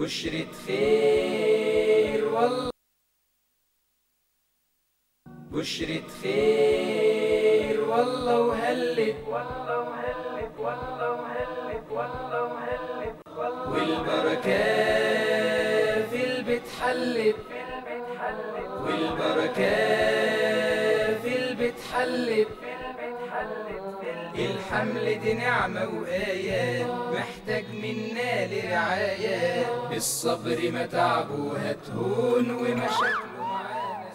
بشرة خير والله بشرة خير والله وهلت والله وهلت والله وهلت والله وهلت والبركة في البيت حلت والبركة في البيت حلت الحمل دي نعمة وآيات محتاج منا لرعاية الصبر ما تعبه هتهون ومشاكله معانا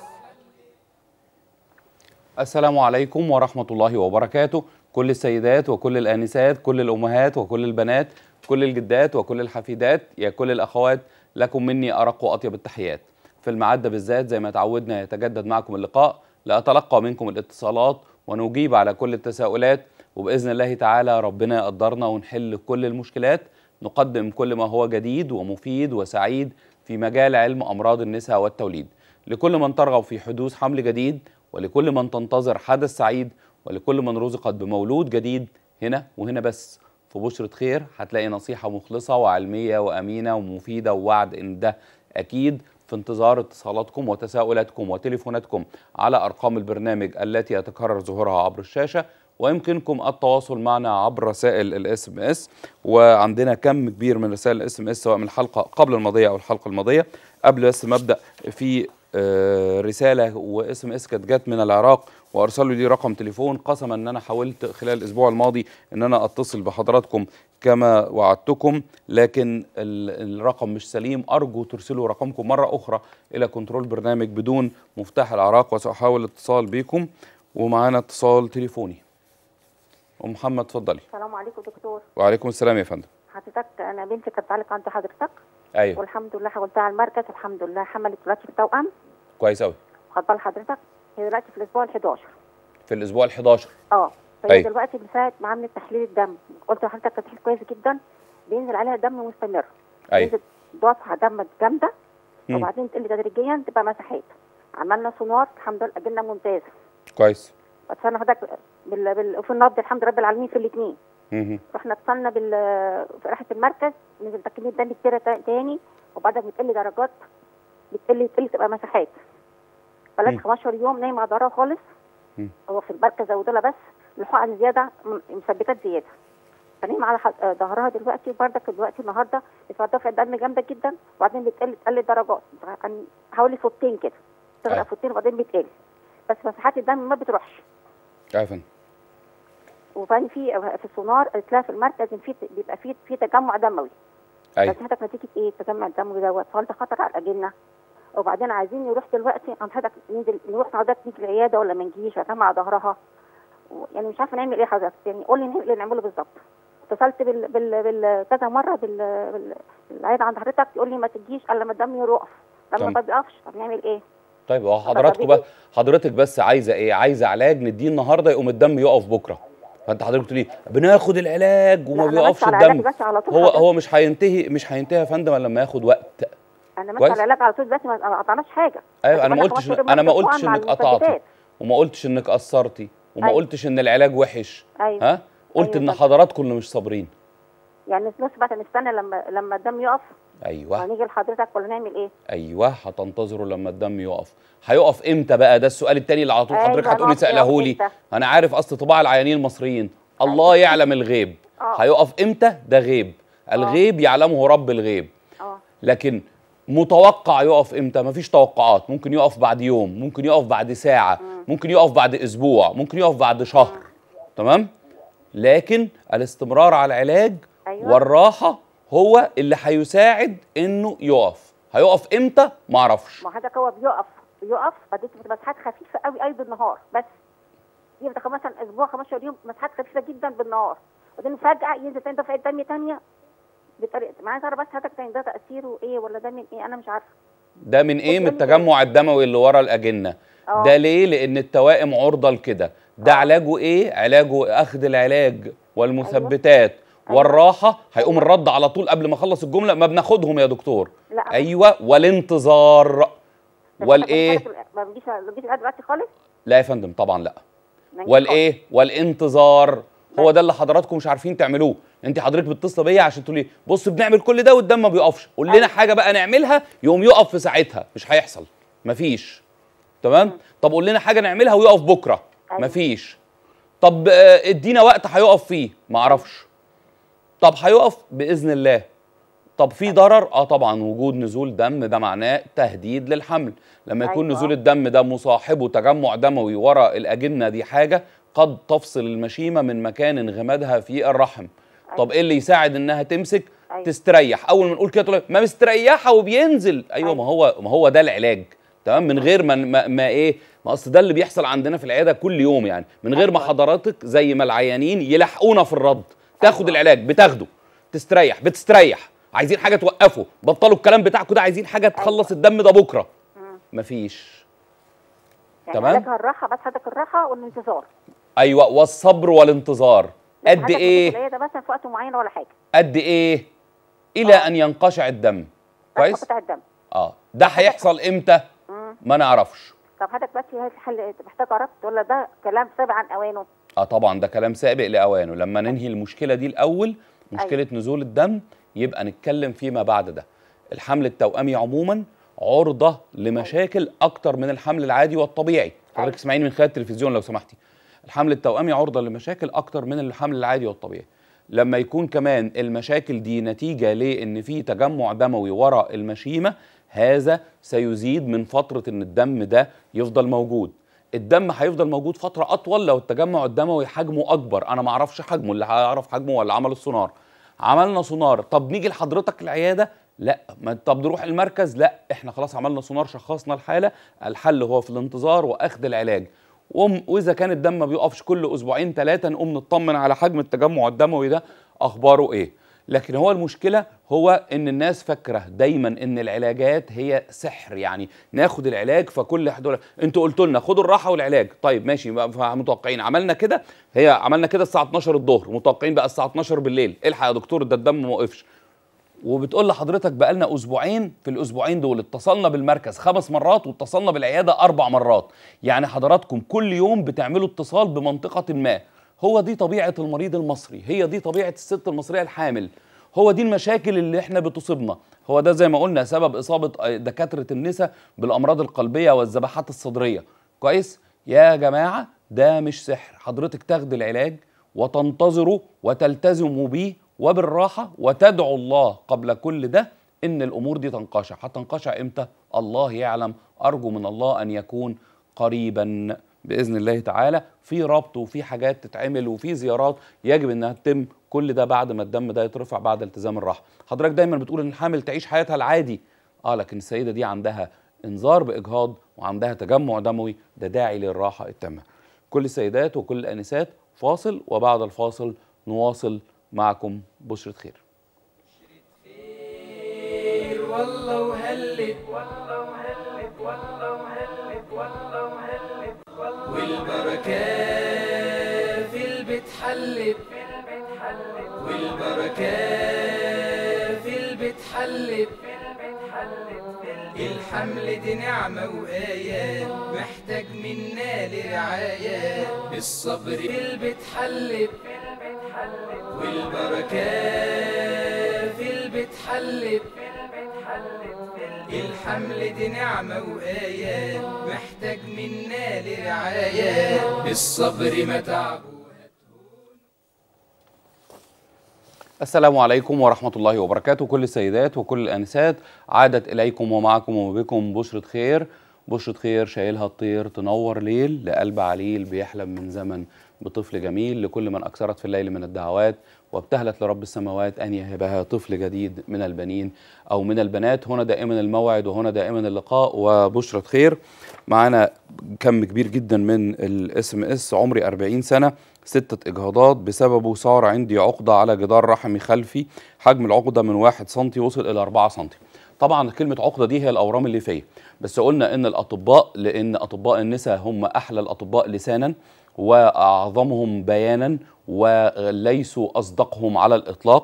السلام عليكم ورحمة الله وبركاته كل السيدات وكل الآنسات كل الأمهات وكل البنات كل الجدات وكل الحفيدات يا كل الأخوات لكم مني أرق وأطيب التحيات في الميعاد ده بالذات زي ما تعودنا يتجدد معكم اللقاء لأتلقى منكم الاتصالات ونجيب على كل التساؤلات وبإذن الله تعالى ربنا يقدرنا ونحل كل المشكلات نقدم كل ما هو جديد ومفيد وسعيد في مجال علم أمراض النساء والتوليد لكل من ترغب في حدوث حمل جديد ولكل من تنتظر حدث سعيد ولكل من رزقت بمولود جديد هنا وهنا بس في بشرة خير هتلاقي نصيحة مخلصة وعلمية وأمينة ومفيدة ووعد إن ده أكيد في انتظار اتصالاتكم وتساؤلاتكم وتليفوناتكم على أرقام البرنامج التي يتكرر ظهورها عبر الشاشة ويمكنكم التواصل معنا عبر رسائل الاس ام اس وعندنا كم كبير من رسائل الاس ام اس سواء من الحلقه قبل الماضيه او الحلقه الماضيه قبل بس ما ابدا في آه، رساله واس ام اس كانت جت من العراق وارسلوا لي رقم تليفون قسما ان انا حاولت خلال الاسبوع الماضي ان انا اتصل بحضراتكم كما وعدتكم لكن ال- الرقم مش سليم ارجو ترسلوا رقمكم مره اخرى الى كنترول برنامج بدون مفتاح العراق وساحاول الاتصال بكم ومعانا اتصال تليفوني ام محمد اتفضلي السلام عليكم دكتور وعليكم السلام يا فندم حضرتك انا بنتي كانت تعلق عند حضرتك ايوه والحمد لله حولتها على المركز الحمد لله حملت دلوقتي في توأم كويس قوي خد بال حضرتك هي دلوقتي في الاسبوع ال 11 في الاسبوع ال 11 اه فهي أيوة. دلوقتي من ساعه ما عملت تحليل الدم قلت لحضرتك تحليل كويس جدا بينزل عليها دم مستمر ايوه بينزل دفعه دم جامده مم. وبعدين تقل تدريجيا تبقى مساحات عملنا سونار الحمد لله اجلنا ممتازه كويس بس انا حضرتك بال... بال... في النبض الحمد لله رب العالمين في الاثنين مهم. رحنا اتصلنا بال في راحه المركز نزل تكميل دم كتير تا- تاني وبعدها بتقل درجات بتقل تقل تبقى مساحات مم. بلاش 15 يوم نايمه على ظهرها خالص مم. هو في المركز زودوا لها بس الحقن زياده م- مثبتات زياده فنايمه على ح- آه، ظهرها دلوقتي وبرضك دلوقتي النهارده بتدفع دم جامده جدا وبعدين بتقل تقل درجات يعني حوالي فوتين كده أيوة. تغرق فوتين وبعدين بتقل بس مساحات الدم ما بتروحش ايوه يا فندم وبعدين في في السونار قالت لها في المركز ان في بيبقى في في تجمع دموي ايوه بس حضرتك نتيجه ايه التجمع الدموي دوت فهل ده خطر على الاجنه وبعدين عايزين نروح دلوقتي عند حضرتك ننزل نروح حضرتك نيجي العياده ولا ما نجيش هتعمل على ظهرها و- يعني مش عارفه نعمل ايه حضرتك يعني قول لي نعمل اللي نعمله بالظبط اتصلت بال بال بال كذا مره بال بال- بالعياده عند حضرتك يقول لي ما تجيش الا لما الدم يقف لما تمام. ما بيقفش طب نعمل ايه؟ طيب هو حضراتكم بقى حضرتك بس عايزه ايه عايزه علاج نديه النهارده يقوم الدم يقف بكره فانت حضرتك تقولي بناخد العلاج وما لا، أنا بيقفش ماشية على الدم علاج بس على طول هو حضرتك. هو مش هينتهي مش هينتهي يا فندم الا لما ياخد وقت انا كويس. ماشيه على العلاج على طول بس ما ما قطعناش حاجه ايوه بس انا ما بقالنا قلتش 15 يوم انا ما ماسكة قلتش مع انك قطعتي المثبتات. وما قلتش انك قصرتي وما أيوة. قلتش ان العلاج وحش ايوه ها قلت أيوة ان طبعا. حضراتكم اللي مش صابرين يعني في نص بقى نستنى لما لما الدم يقف ايوه هنيجي لحضرتك ولا نعمل ايه؟ ايوه هتنتظروا لما الدم يقف هيقف امتى بقى ده السؤال التاني اللي على طول حضرتك أيوة، هتقولي هنقف يقف سالهولي إمتى؟ انا عارف اصل طباع العيانين المصريين الله يعلم الغيب آه. هيقف امتى ده غيب الغيب يعلمه رب الغيب اه لكن متوقع يقف امتى مفيش توقعات ممكن يقف بعد يوم ممكن يقف بعد ساعة ممكن يقف بعد اسبوع ممكن يقف بعد شهر تمام لكن الاستمرار على العلاج أيوة. والراحة هو اللي هيساعد انه يقف هيقف امتى معرفش ما حضرتك هو بيقف بيقف بعدين بتبقى مساحات خفيفه قوي قوي بالنهار بس يبقى مثلا اسبوع 15 يوم مساحات خفيفه جدا بالنهار وبعدين فجاه ينزل تاني دفعه دم تانيه بطريقه ما عايز اعرف بس حضرتك يعني ده تاثيره ايه ولا ده من ايه انا مش عارفه ده من ايه من قولي التجمع الدموي اللي ورا الاجنه آه. ده ليه لان التوائم عرضه لكده ده علاجه ايه علاجه اخذ العلاج والمثبتات أيوة. والراحه هيقوم الرد على طول قبل ما اخلص الجمله ما بناخدهم يا دكتور لا ايوه والانتظار طب والايه حضرتك ما بيجيش ما بيجيش لغايه دلوقتي خالص لا يا فندم طبعا لا ما يجيش والايه والانتظار هو ده اللي حضراتكم مش عارفين تعملوه انت حضرتك بتتصل بيا عشان تقولي بص بنعمل كل ده والدم ما بيقفش قول لنا أيوة. حاجه بقى نعملها يقوم يقف في ساعتها مش هيحصل مفيش تمام طب قول لنا حاجه نعملها ويقف بكره أيوة. مفيش طب آه، ادينا وقت هيقف فيه ما اعرفش طب هيقف باذن الله طب في ضرر اه طبعا وجود نزول دم ده معناه تهديد للحمل لما يكون أيوة. نزول الدم ده مصاحبه تجمع دموي ورا الاجنه دي حاجه قد تفصل المشيمه من مكان انغمادها في الرحم طب ايه اللي يساعد انها تمسك أيوة. تستريح اول ما نقول كده تقول ما مستريحه وبينزل ايوه ما هو ما هو ده العلاج تمام من غير ما ما, ما ايه ما اصل ده اللي بيحصل عندنا في العياده كل يوم يعني من غير ما أيوة. حضراتك زي ما العيانين يلحقونا في الرد تاخد أيوة. العلاج بتاخده تستريح بتستريح عايزين حاجه توقفه بطلوا الكلام بتاعكم ده عايزين حاجه تخلص الدم ده بكره مفيش يعني تمام. علاجها الراحه بس حضرتك الراحه والانتظار ايوه والصبر والانتظار لكن قد حضرتك في ايه العياده مثلا في وقت معين ولا حاجه قد ايه الى آه. ان ينقشع الدم بس كويس قطع الدم اه ده هيحصل امتى مم. ما نعرفش طب حضرتك بس هل الحل محتاج ربط ولا ده كلام سابق عن اوانه اه طبعا ده كلام سابق لاوانه لما ننهي المشكله دي الاول مشكله نزول الدم يبقى نتكلم فيما بعد ده الحمل التوأمي عموما عرضه لمشاكل اكتر من الحمل العادي والطبيعي حضرتك أيوة. اسمعيني من خلال التلفزيون لو سمحتي الحمل التوأمي عرضه لمشاكل اكتر من الحمل العادي والطبيعي لما يكون كمان المشاكل دي نتيجه لان في تجمع دموي وراء المشيمه هذا سيزيد من فتره ان الدم ده يفضل موجود الدم هيفضل موجود فتره اطول لو التجمع الدموي حجمه اكبر انا ما اعرفش حجمه اللي هيعرف حجمه ولا عمل السونار عملنا سونار طب نيجي لحضرتك العياده لا ما طب نروح المركز لا احنا خلاص عملنا سونار شخصنا الحاله الحل هو في الانتظار واخذ العلاج وم- واذا كان الدم ما بيقفش كل اسبوعين ثلاثه نقوم نطمن على حجم التجمع الدموي ده اخباره ايه لكن هو المشكله هو ان الناس فاكره دايما ان العلاجات هي سحر يعني ناخد العلاج فكل حدول انتوا قلتوا لنا خدوا الراحه والعلاج طيب ماشي بقى متوقعين عملنا كده هي عملنا كده الساعه 12 الظهر متوقعين بقى الساعه 12 بالليل الحق يا دكتور ده الدم ما وقفش وبتقول لحضرتك بقالنا اسبوعين في الاسبوعين دول اتصلنا بالمركز خمس مرات واتصلنا بالعياده اربع مرات يعني حضراتكم كل يوم بتعملوا اتصال بمنطقه ما هو دي طبيعه المريض المصري هي دي طبيعه الست المصريه الحامل هو دي المشاكل اللي احنا بتصيبنا هو ده زي ما قلنا سبب اصابه دكاتره النساء بالامراض القلبيه والذبحات الصدريه كويس يا جماعه ده مش سحر حضرتك تاخد العلاج وتنتظروا وتلتزموا بيه وبالراحة وتدعوا الله قبل كل ده إن الأمور دي تنقشع هتنقشع إمتى؟ الله يعلم أرجو من الله أن يكون قريبا بإذن الله تعالى في ربط وفي حاجات تتعمل وفي زيارات يجب إنها تتم كل ده بعد ما الدم ده يترفع بعد التزام الراحة حضرتك دايما بتقول إن الحامل تعيش حياتها العادي آه لكن السيدة دي عندها إنذار بإجهاض وعندها تجمع دموي ده داعي للراحة التامة كل السيدات وكل الآنسات فاصل وبعد الفاصل نواصل معكم بشرة خير خير والله وهلت والله وهلت والله وهلت والله وهلت والبركة في البيت حلت والبركة في البيت حلت الحمل دي نعمة وآية محتاج منا لرعاية بالصبر في البيت حلت والبركة في البيت حلت الحمل دي نعمة وآية محتاج منا لرعاية بالصبر ما تعبوا السلام عليكم ورحمة الله وبركاته كل السيدات وكل الآنسات عادت إليكم ومعكم وبكم بشرة خير بشرة خير شايلها الطير تنور ليل لقلب عليل بيحلم من زمن بطفل جميل لكل من أكثرت في الليل من الدعوات وابتهلت لرب السماوات أن يهبها طفل جديد من البنين أو من البنات هنا دائما الموعد وهنا دائما اللقاء وبشرة خير معانا كم كبير جدا من الاس ام اس عمري 40 سنة ستة إجهاضات بسببه صار عندي عقدة على جدار رحمي خلفي حجم العقدة من 1 سنتي وصل إلى 4 سنتي طبعا كلمة عقدة دي هي الأورام الليفية بس قلنا إن الأطباء لأن أطباء النساء هم أحلى الأطباء لسانا وأعظمهم بيانا وليسوا أصدقهم على الإطلاق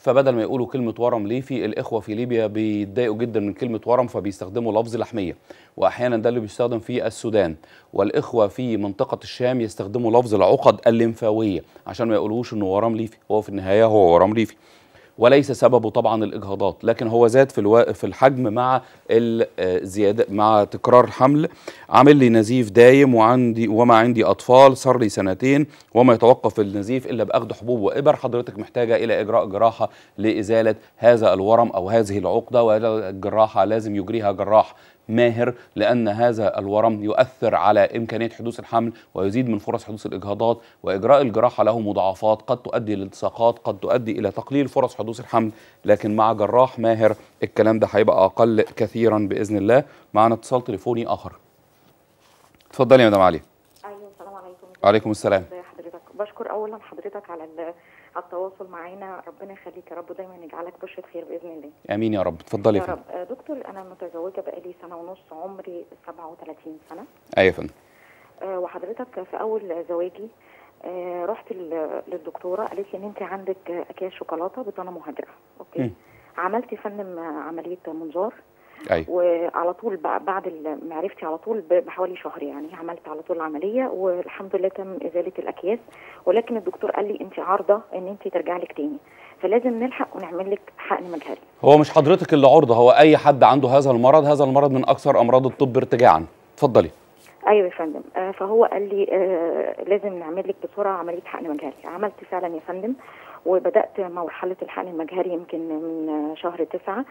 فبدل ما يقولوا كلمه ورم ليفي الاخوه في ليبيا بيتضايقوا جدا من كلمه ورم فبيستخدموا لفظ لحميه واحيانا ده اللي بيستخدم في السودان والاخوه في منطقه الشام يستخدموا لفظ العقد الليمفاويه عشان ما يقولوش انه ورم ليفي هو في النهايه هو ورم ليفي وليس سببه طبعا الاجهاضات لكن هو زاد في الو... في الحجم مع الزياده مع تكرار حمل عامل لي نزيف دايم وعندي وما عندي اطفال صار لي سنتين وما يتوقف النزيف الا باخذ حبوب وابر حضرتك محتاجه الى اجراء جراحه لازاله هذا الورم او هذه العقده والجراحه لازم يجريها جراح ماهر لأن هذا الورم يؤثر على إمكانية حدوث الحمل ويزيد من فرص حدوث الإجهاضات وإجراء الجراحة له مضاعفات قد تؤدي لالتصاقات قد تؤدي إلى تقليل فرص حدوث الحمل لكن مع جراح ماهر الكلام ده هيبقى أقل كثيرا بإذن الله معنا اتصال تليفوني آخر اتفضلي يا مدام علي ايوه السلام عليكم وعليكم السلام ازي حضرتك بشكر اولا حضرتك على ال- على التواصل معانا ربنا يخليك يا رب دايما يجعلك بشرة خير باذن الله آمين يا رب اتفضلي يا يا فندم رب آه، دكتور انا متزوجه بقالي سنه ونص عمري 37 سنه أيوة يا فندم آه، وحضرتك في اول زواجي آه، رحت ال- للدكتوره قالت لي ان انت عندك آه، اكياس شوكولاته بطانه مهاجره اوكي مم. عملت يا فندم آه، عمليه منظار أيوة وعلى طول بع- بعد ال- معرفتي على طول ب- بحوالي شهر يعني عملت على طول العمليه والحمد لله تم ازاله الاكياس ولكن الدكتور قال لي انت عارضه ان انت ترجع لك تاني فلازم نلحق ونعمل لك حقن مجهري هو مش حضرتك اللي عرضة هو أي حد عنده هذا المرض هذا المرض من أكثر أمراض الطب ارتجاعا اتفضلي ايوه يا فندم آه فهو قال لي آه لازم نعمل لك بسرعه عمليه حقن مجهري عملت فعلا يا فندم وبدات مرحله الحقن المجهري يمكن من آه، شهر 9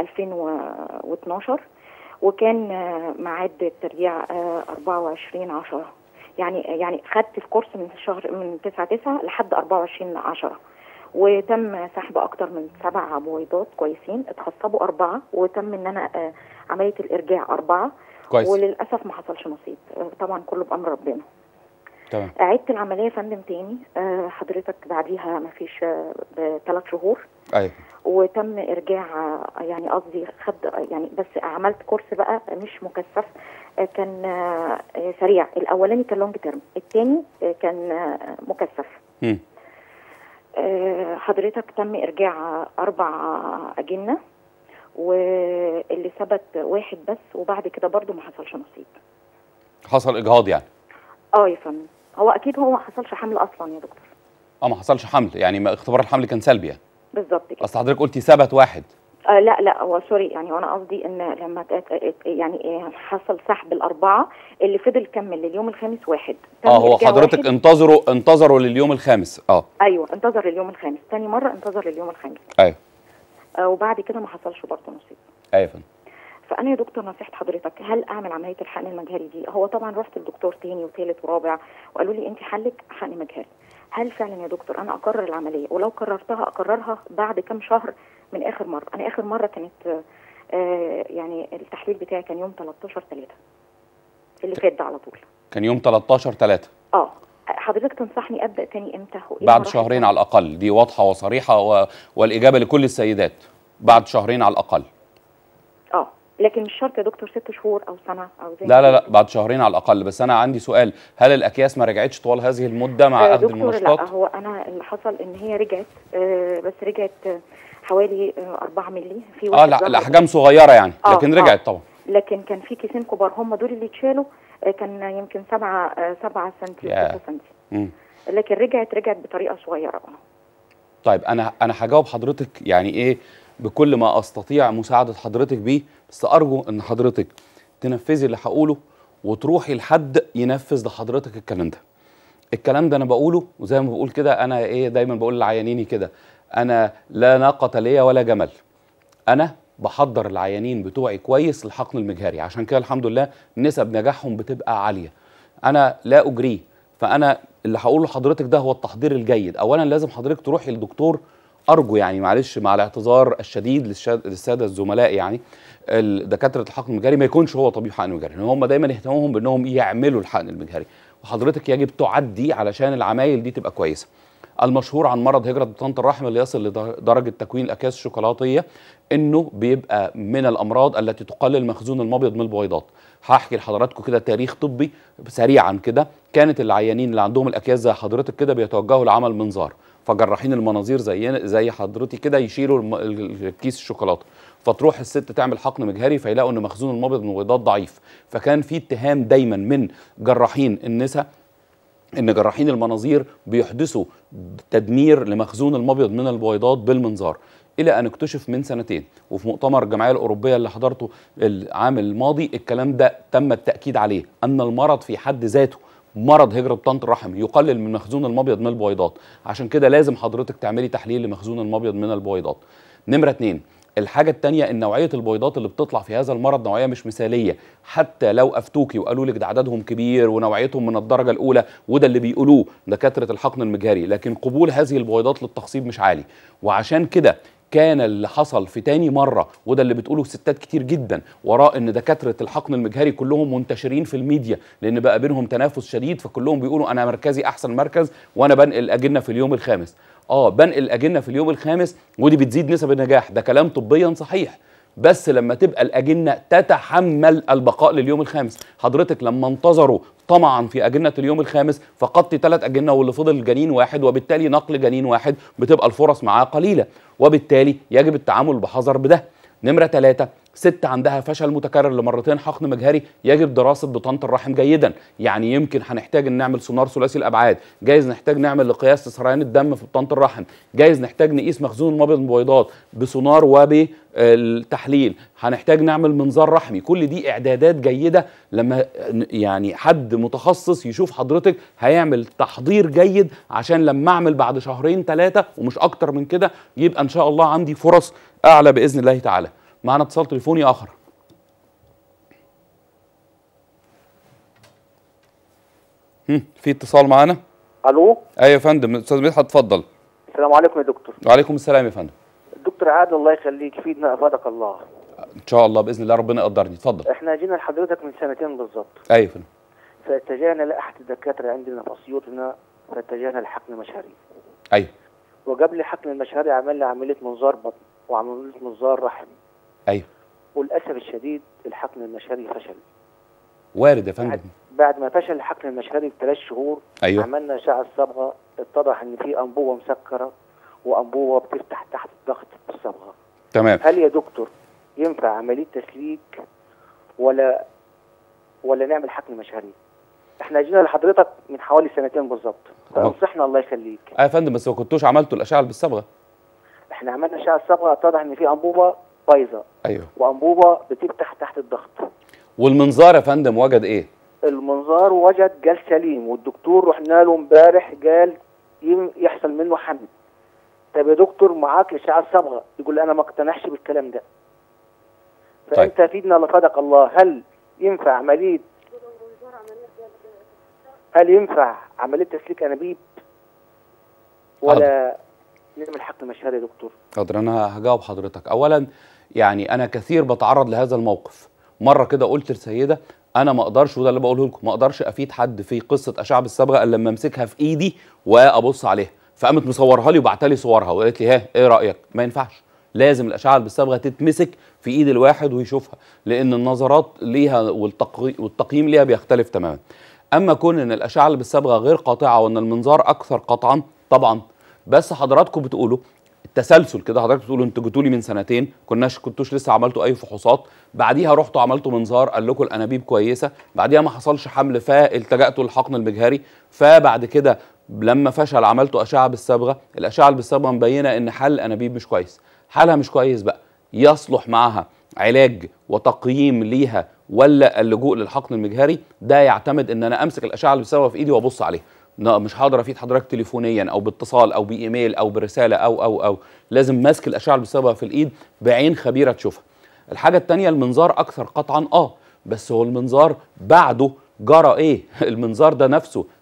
2012 وكان آه، ميعاد الترجيع آه 24 10 يعني يعني خدت الكورس من شهر من 9 9 لحد 24 10 وتم سحب اكتر من سبع بويضات كويسين اتخصبوا اربعه وتم ان انا آه عمليه الارجاع اربعه كويس وللاسف ما حصلش نصيب آه، طبعا كله بامر ربنا تمام عدت العمليه يا فندم تاني آه، حضرتك بعديها ما فيش بثلاث شهور أيوة وتم ارجاع آه، يعني قصدي خد يعني بس عملت كورس بقى مش مكثف آه، كان آه، آه، سريع الاولاني كان لونج تيرم الثاني كان آه، مكثف مم. آه، حضرتك تم ارجاع اربع اجنه واللي ثبت واحد بس وبعد كده برضو ما حصلش نصيب حصل إجهاض يعني اه يا فندم هو اكيد هو ما حصلش حمل اصلا يا دكتور اه ما حصلش حمل يعني ما اختبار الحمل كان سلبي يعني بالظبط كده اصل حضرتك قلتي ثبت واحد آه لا لا هو سوري يعني وانا قصدي ان لما تت- ات- يعني إيه حصل سحب الاربعه اللي فضل كمل لليوم الخامس واحد تم اه هو إرجاع حضرتك واحد. انتظروا انتظروا لليوم الخامس اه ايوه انتظر لليوم الخامس تاني مره انتظر لليوم الخامس ايوه آه وبعد كده ما حصلش برضه نصيب ايوه يا فندم فانا يا دكتور نصيحه حضرتك هل اعمل عمليه الحقن المجهري دي هو طبعا رحت للدكتور تاني وثالث ورابع وقالوا لي انت حلك حقن مجهري هل فعلا يا دكتور انا اقرر العمليه ولو قررتها اقررها بعد كام شهر من اخر مره انا اخر مره كانت آه يعني التحليل بتاعي كان يوم 13 3 اللي فات ده على طول كان يوم 13 3 اه حضرتك تنصحني ابدا تاني امتى وإيه بعد مراحل شهرين على الاقل دي واضحه وصريحه و... والاجابه لكل السيدات بعد شهرين على الاقل اه لكن مش شرط يا دكتور ست شهور او سنه او زي لا ما لا لا بيقولوا. بعد شهرين على الاقل بس انا عندي سؤال هل الاكياس ما رجعتش طوال هذه المده مع آه، اخذ دكتور المنشطات لا هو انا اللي حصل ان هي رجعت آه، بس رجعت آه، حوالي آه، 4 مللي في اه واحد لا ظهر الاحجام صغيره يعني آه، لكن آه. رجعت طبعا لكن كان في كيسين كبار هم دول اللي اتشالوا آه، كان يمكن 7 7 سم ياه. 6 سم مم. لكن رجعت رجعت بطريقه صغيره اه طيب انا انا هجاوب حضرتك يعني ايه بكل ما استطيع مساعده حضرتك بيه بس ارجو ان حضرتك تنفذي اللي هقوله وتروحي لحد ينفذ لحضرتك الكلام ده الكلام ده انا بقوله وزي ما بقول كده انا ايه دايما بقول لعيانيني كده انا لا ناقه ليا ولا جمل انا بحضر العيانين بتوعي كويس للحقن المجهري عشان كده الحمد لله نسب نجاحهم بتبقى عاليه انا لا اجريه فانا اللي هقوله لحضرتك ده هو التحضير الجيد اولا لازم حضرتك تروحي للدكتور ارجو يعني معلش مع الاعتذار الشديد للشا- للساده الزملاء يعني ال- دكاتره الحقن المجهري ما يكونش هو طبيب حقن مجهري لان هم دايما اهتمامهم بانهم يعملوا الحقن المجهري وحضرتك يجب تعدي علشان العمايل دي تبقى كويسه المشهور عن مرض هجره بطانه الرحم اللي يصل لدرجه تكوين الاكياس الشوكولاتيه انه بيبقى من الامراض التي تقلل مخزون المبيض من البويضات هحكي لحضراتكم كده تاريخ طبي سريعا كده كانت العيانين اللي عندهم الاكياس زي حضرتك كده بيتوجهوا لعمل منظار فجراحين المناظير زي زي حضرتي كده يشيلوا الم- ال- الكيس الشوكولاته فتروح الست تعمل حقن مجهري فيلاقوا ان مخزون المبيض من البويضات ضعيف فكان في اتهام دايما من جراحين النساء ان جراحين المناظير بيحدثوا تدمير لمخزون المبيض من البويضات بالمنظار الى ان اكتشف من سنتين وفي مؤتمر الجمعيه الاوروبيه اللي حضرته العام الماضي الكلام ده تم التاكيد عليه ان المرض في حد ذاته مرض هجره بطانه الرحم يقلل من مخزون المبيض من البويضات عشان كده لازم حضرتك تعملي تحليل لمخزون المبيض من البويضات نمره اتنين الحاجة التانية ان نوعية البويضات اللي بتطلع في هذا المرض نوعية مش مثالية حتى لو افتوكي وقالوا لك ده عددهم كبير ونوعيتهم من الدرجة الاولى وده اللي بيقولوه دكاترة الحقن المجهري لكن قبول هذه البويضات للتخصيب مش عالي وعشان كده كان اللي حصل في تاني مرة وده اللي بتقوله ستات كتير جدا وراء ان دكاترة الحقن المجهري كلهم منتشرين في الميديا لان بقى بينهم تنافس شديد فكلهم بيقولوا انا مركزي احسن مركز وانا بنقل اجنة في اليوم الخامس اه بنقل اجنة في اليوم الخامس ودي بتزيد نسب النجاح ده كلام طبيا صحيح بس لما تبقى الأجنة تتحمل البقاء لليوم الخامس حضرتك لما انتظروا طمعا في أجنة اليوم الخامس فقدت ثلاث أجنة واللي فضل جنين واحد وبالتالي نقل جنين واحد بتبقى الفرص معاه قليلة وبالتالي يجب التعامل بحذر بده نمرة ثلاثة ست عندها فشل متكرر لمرتين حقن مجهري يجب دراسة بطانة الرحم جيدا يعني يمكن هنحتاج ان نعمل سونار ثلاثي الابعاد جايز نحتاج نعمل لقياس سريان الدم في بطانة الرحم جايز نحتاج نقيس مخزون المبيض من البويضات بسونار وبالتحليل هنحتاج نعمل منظار رحمي كل دي اعدادات جيدة لما يعني حد متخصص يشوف حضرتك هيعمل تحضير جيد عشان لما اعمل بعد شهرين ثلاثة ومش اكتر من كده يبقى ان شاء الله عندي فرص اعلى باذن الله تعالى معنا اتصال تليفوني اخر هم، في اتصال معانا الو ايوه يا فندم استاذ مدحت اتفضل السلام عليكم يا دكتور وعليكم السلام يا فندم الدكتور عادل الله يخليك فيدنا افادك الله ان شاء الله باذن الله ربنا يقدرني اتفضل احنا جينا لحضرتك من سنتين بالظبط ايوه يا فندم فاتجهنا لاحد الدكاتره عندنا في اسيوط هنا فاتجهنا لحقن مشهري ايوه وقبل حقن المشهري عملنا عمليه منظار بطن وعمليه منظار رحم ايوه وللاسف الشديد الحقن المشهري فشل وارد يا فندم بعد ما فشل الحقن المشهري بثلاث شهور ايوه عملنا اشعه صبغه اتضح ان في انبوبه مسكره وانبوبه بتفتح تحت الضغط بالصبغه تمام هل يا دكتور ينفع عمليه تسليك ولا ولا نعمل حقن مشهري؟ احنا جينا لحضرتك من حوالي سنتين بالظبط فانصحنا الله يخليك اه يا فندم بس ما كنتوش عملتوا الاشعه بالصبغه احنا عملنا اشعه صبغه اتضح ان في انبوبه بايظه ايوه وانبوبه بتفتح تحت الضغط والمنظار يا فندم وجد ايه المنظار وجد قال سليم والدكتور رحنا له امبارح قال يم- يحصل منه حمل طب يا دكتور معاك اشعه صبغه يقول انا ما اقتنعش بالكلام ده فانت فيدنا لفدك الله هل ينفع عمليه هل ينفع عمليه تسليك انابيب ولا نعمل حقن مشهري يا دكتور حاضر انا هجاوب حضرتك اولا يعني انا كثير بتعرض لهذا الموقف مره كده قلت لسيده انا ما اقدرش وده اللي بقوله لكم ما اقدرش افيد حد في قصه اشعه بالصبغه الا لما امسكها في ايدي وابص عليها فقامت مصورها لي وبعت لي صورها وقالت لي ها ايه رايك ما ينفعش لازم الاشعه بالصبغه تتمسك في ايد الواحد ويشوفها لان النظرات ليها والتقي... والتقييم ليها بيختلف تماما اما كون ان الاشعه اللي بالصبغه غير قاطعه وان المنظار اكثر قطعا طبعا بس حضراتكم بتقولوا التسلسل كده حضرتك بتقولوا انتوا جيتوا لي من سنتين كناش كنتوش لسه عملتوا اي فحوصات بعديها رحتوا عملتوا منظار قال لكم الانابيب كويسه بعديها ما حصلش حمل فالتجأتوا للحقن المجهري فبعد كده لما فشل عملتوا اشعه بالصبغه الاشعه اللي بالصبغه مبينه ان حل الانابيب مش كويس حالها مش كويس بقى يصلح معها علاج وتقييم ليها ولا اللجوء للحقن المجهري ده يعتمد ان انا امسك الاشعه اللي بالصبغه في ايدي وابص عليها لا مش هقدر افيد حضرتك تليفونيا او باتصال او بايميل او برساله او او او لازم ماسك الاشعه اللي بالصبغه في الايد بعين خبيره تشوفها الحاجه الثانيه المنظار اكثر قطعا اه بس هو المنظار بعده جرى ايه المنظار ده نفسه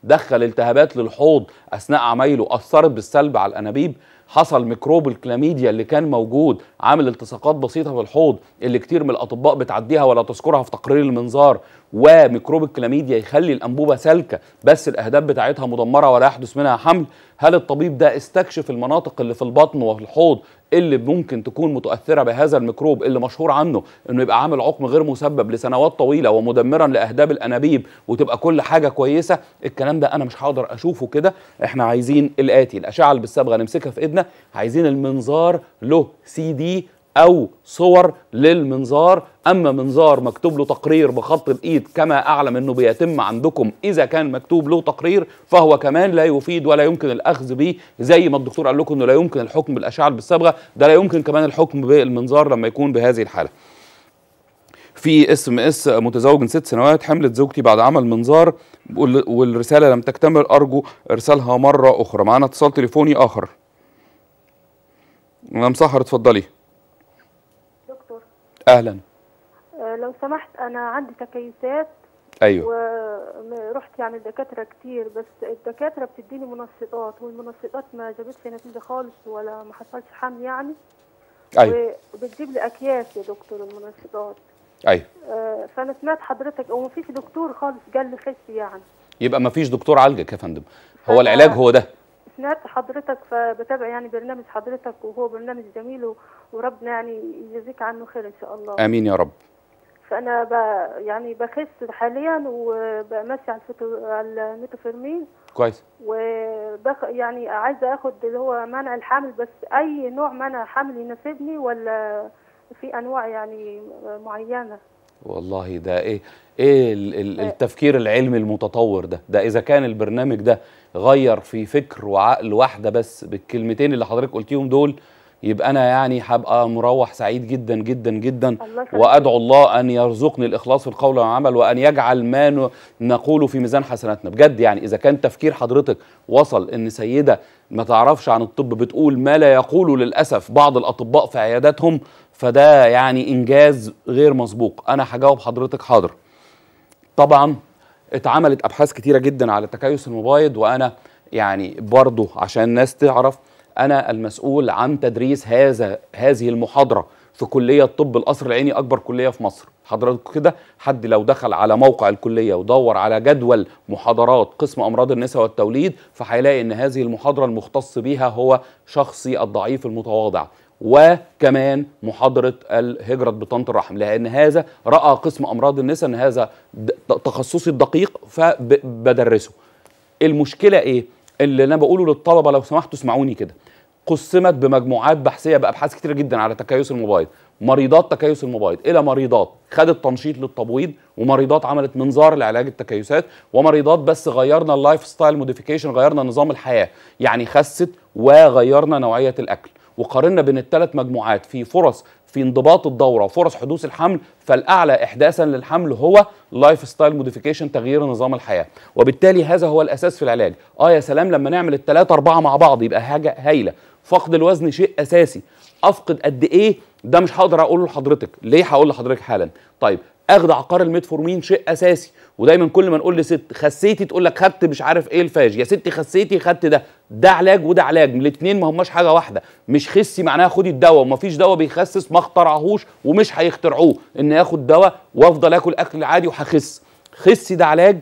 دخل التهابات للحوض اثناء عمايله اثرت بالسلب على الانابيب حصل ميكروب الكلاميديا اللي كان موجود عامل التصاقات بسيطه في الحوض اللي كتير من الاطباء بتعديها ولا تذكرها في تقرير المنظار وميكروب الكلاميديا يخلي الانبوبه سالكه بس الاهداب بتاعتها مدمره ولا يحدث منها حمل هل الطبيب ده استكشف المناطق اللي في البطن وفي الحوض اللي ممكن تكون متاثره بهذا الميكروب اللي مشهور عنه انه يبقى عامل عقم غير مسبب لسنوات طويله ومدمرا لاهداب الانابيب وتبقى كل حاجه كويسه الكلام ده انا مش هقدر اشوفه كده احنا عايزين الاتي الاشعه اللي بالصبغه نمسكها في ايدنا عايزين المنظار له سي دي او صور للمنظار اما منظار مكتوب له تقرير بخط الايد كما اعلم انه بيتم عندكم اذا كان مكتوب له تقرير فهو كمان لا يفيد ولا يمكن الاخذ به زي ما الدكتور قال لكم انه لا يمكن الحكم بالاشعه بالصبغه ده لا يمكن كمان الحكم بالمنظار لما يكون بهذه الحاله في اس ام اس متزوج من ست سنوات حملت زوجتي بعد عمل منظار وال- والرساله لم تكتمل ارجو ارسالها مره اخرى معانا اتصال تليفوني اخر مدام سحر اتفضلي دكتور اهلا آه، لو سمحت انا عندي تكيسات ايوه ورحت يعني الدكاتره كتير بس الدكاتره بتديني منشطات والمنشطات ما جابتش نتيجه خالص ولا ما حصلش حمل يعني ايوه وبتجيب لي اكياس يا دكتور المنشطات ايوه آه، فانا سمعت حضرتك وما فيش دكتور خالص قال لي خس يعني يبقى ما فيش دكتور عالجك يا فندم هو العلاج هو ده سمعت حضرتك فبتابع يعني برنامج حضرتك وهو برنامج جميل و- وربنا يعني يجازيك عنه خير ان شاء الله امين يا رب فانا ب... يعني بخس حاليا وبمشي على الفيتو... على الميتوفيرمين كويس وبخ... يعني عايزه اخد اللي هو منع الحمل بس اي نوع منع حمل يناسبني ولا في انواع يعني معينه والله ده ايه ايه ال- ال- التفكير العلمي المتطور ده ده اذا كان البرنامج ده غير في فكر وعقل واحده بس بالكلمتين اللي حضرتك قلتيهم دول يبقى انا يعني هبقى مروح سعيد جدا جدا جدا الله يخليك. وادعو الله ان يرزقني الاخلاص في القول والعمل وان يجعل ما ن- نقوله في ميزان حسناتنا بجد يعني اذا كان تفكير حضرتك وصل ان سيده ما تعرفش عن الطب بتقول ما لا يقوله للاسف بعض الاطباء في عياداتهم فده يعني انجاز غير مسبوق انا هجاوب حضرتك حاضر طبعا اتعملت ابحاث كتيره جدا على تكيس المبايض وانا يعني برضو عشان الناس تعرف انا المسؤول عن تدريس هذا هذه المحاضره في كليه طب القصر العيني اكبر كليه في مصر حضرتك كده حد لو دخل على موقع الكليه ودور على جدول محاضرات قسم امراض النساء والتوليد فهيلاقي ان هذه المحاضره المختص بيها هو شخصي الضعيف المتواضع وكمان محاضره الهجره بطانه الرحم لان هذا راى قسم امراض النساء ان هذا د- تخصصي الدقيق فبدرسه المشكله ايه اللي انا بقوله للطلبه لو سمحتوا اسمعوني كده قسمت بمجموعات بحثيه بابحاث كتيره جدا على تكيس المبايض مريضات تكيس المبايض الى مريضات خدت تنشيط للتبويض ومريضات عملت منظار لعلاج التكيسات ومريضات بس غيرنا اللايف ستايل موديفيكيشن غيرنا نظام الحياه يعني خست وغيرنا نوعيه الاكل وقارنا بين الثلاث مجموعات في فرص في انضباط الدوره وفرص حدوث الحمل فالاعلى احداثا للحمل هو لايف ستايل موديفيكيشن تغيير نظام الحياه وبالتالي هذا هو الاساس في العلاج اه يا سلام لما نعمل الثلاثه اربعه مع بعض يبقى حاجه هايله فقد الوزن شيء اساسي افقد قد ايه ده مش هقدر اقوله لحضرتك ليه هقول لحضرتك حالا طيب اخد عقار الميتفورمين شيء اساسي ودايما كل ما نقول لست خسيتي تقول لك خدت مش عارف ايه الفاج يا ستي خسيتي خدت ده ده علاج وده علاج الاثنين ما هماش حاجه واحده مش خسي معناها خدي الدواء ومفيش دواء بيخسس ما اخترعهوش ومش هيخترعوه ان اخد دواء وافضل اكل اكل عادي وهخس خسي ده علاج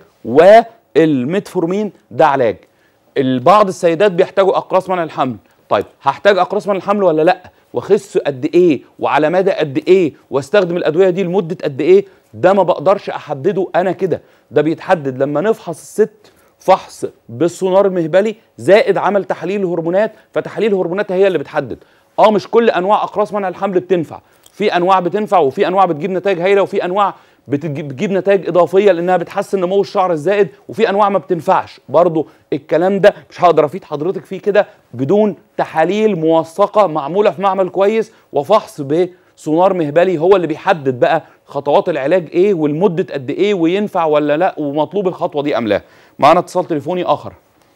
والميتفورمين ده علاج البعض السيدات بيحتاجوا اقراص منع الحمل طيب هحتاج اقراص منع الحمل ولا لا واخس قد ايه وعلى مدى قد ايه واستخدم الادويه دي لمده قد ايه ده ما بقدرش احدده انا كده ده بيتحدد لما نفحص الست فحص بالسونار المهبلي زائد عمل تحاليل هرمونات فتحاليل هرموناتها هي اللي بتحدد اه مش كل انواع اقراص منع الحمل بتنفع في انواع بتنفع وفي انواع بتجيب نتائج هايله وفي انواع بتجيب, بتجيب نتائج اضافيه لانها بتحسن نمو الشعر الزائد وفي انواع ما بتنفعش برضو الكلام ده مش هقدر افيد حضرتك فيه كده بدون تحاليل موثقه معموله في معمل كويس وفحص بسونار مهبلي هو اللي بيحدد بقى خطوات العلاج ايه والمده قد ايه وينفع ولا لا ومطلوب الخطوه دي ام لا معانا اتصال تليفوني اخر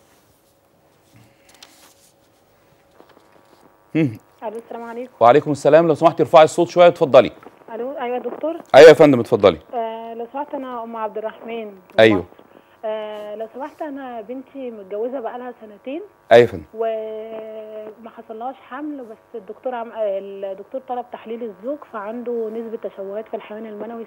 الو السلام عليكم وعليكم السلام لو سمحتي ارفعي الصوت شويه اتفضلي الو ايوه يا دكتور ايوه يا فندم اتفضلي آه لو سمحت انا ام عبد الرحمن من أيوه. مصر. آه لو سمحت انا بنتي متجوزه بقالها سنتين ايوه يا فندم وما حصلهاش حمل بس الدكتور عم... آه، الدكتور طلب تحليل الزوج فعنده نسبه تشوهات في الحيوان المنوي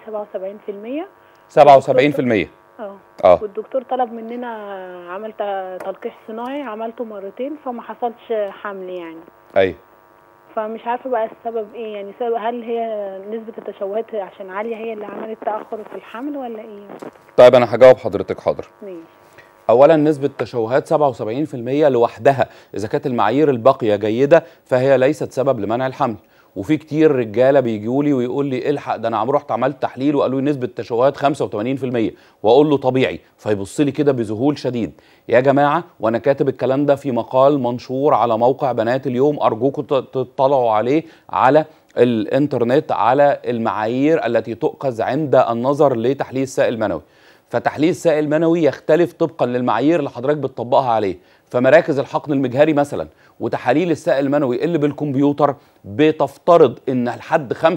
77% 77% اه اه والدكتور طلب مننا عمل ت- تلقيح صناعي عملته مرتين فما حصلش حمل يعني ايوه فمش عارفه بقى السبب ايه يعني سبب هل هي نسبه التشوهات عشان عاليه هي اللي عملت تاخر في الحمل ولا ايه طيب انا هجاوب حضرتك حاضر ماشي اولا نسبه تشوهات 77% لوحدها اذا كانت المعايير الباقيه جيده فهي ليست سبب لمنع الحمل وفي كتير رجاله بيجوا لي ويقول لي الحق ده انا عم رحت عملت تحليل وقالوا لي نسبه تشوهات 85% واقول له طبيعي فيبص لي كده بذهول شديد يا جماعه وانا كاتب الكلام ده في مقال منشور على موقع بنات اليوم ارجوكم ت- تطلعوا عليه على الانترنت على المعايير التي تؤخذ عند النظر لتحليل السائل المنوي فتحليل السائل المنوي يختلف طبقا للمعايير اللي حضرتك بتطبقها عليه فمراكز الحقن المجهري مثلا وتحاليل السائل المنوي اللي بالكمبيوتر بتفترض ان لحد 85%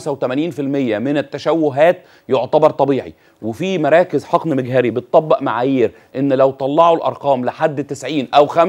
من التشوهات يعتبر طبيعي وفي مراكز حقن مجهري بتطبق معايير ان لو طلعوا الارقام لحد 90 او 95%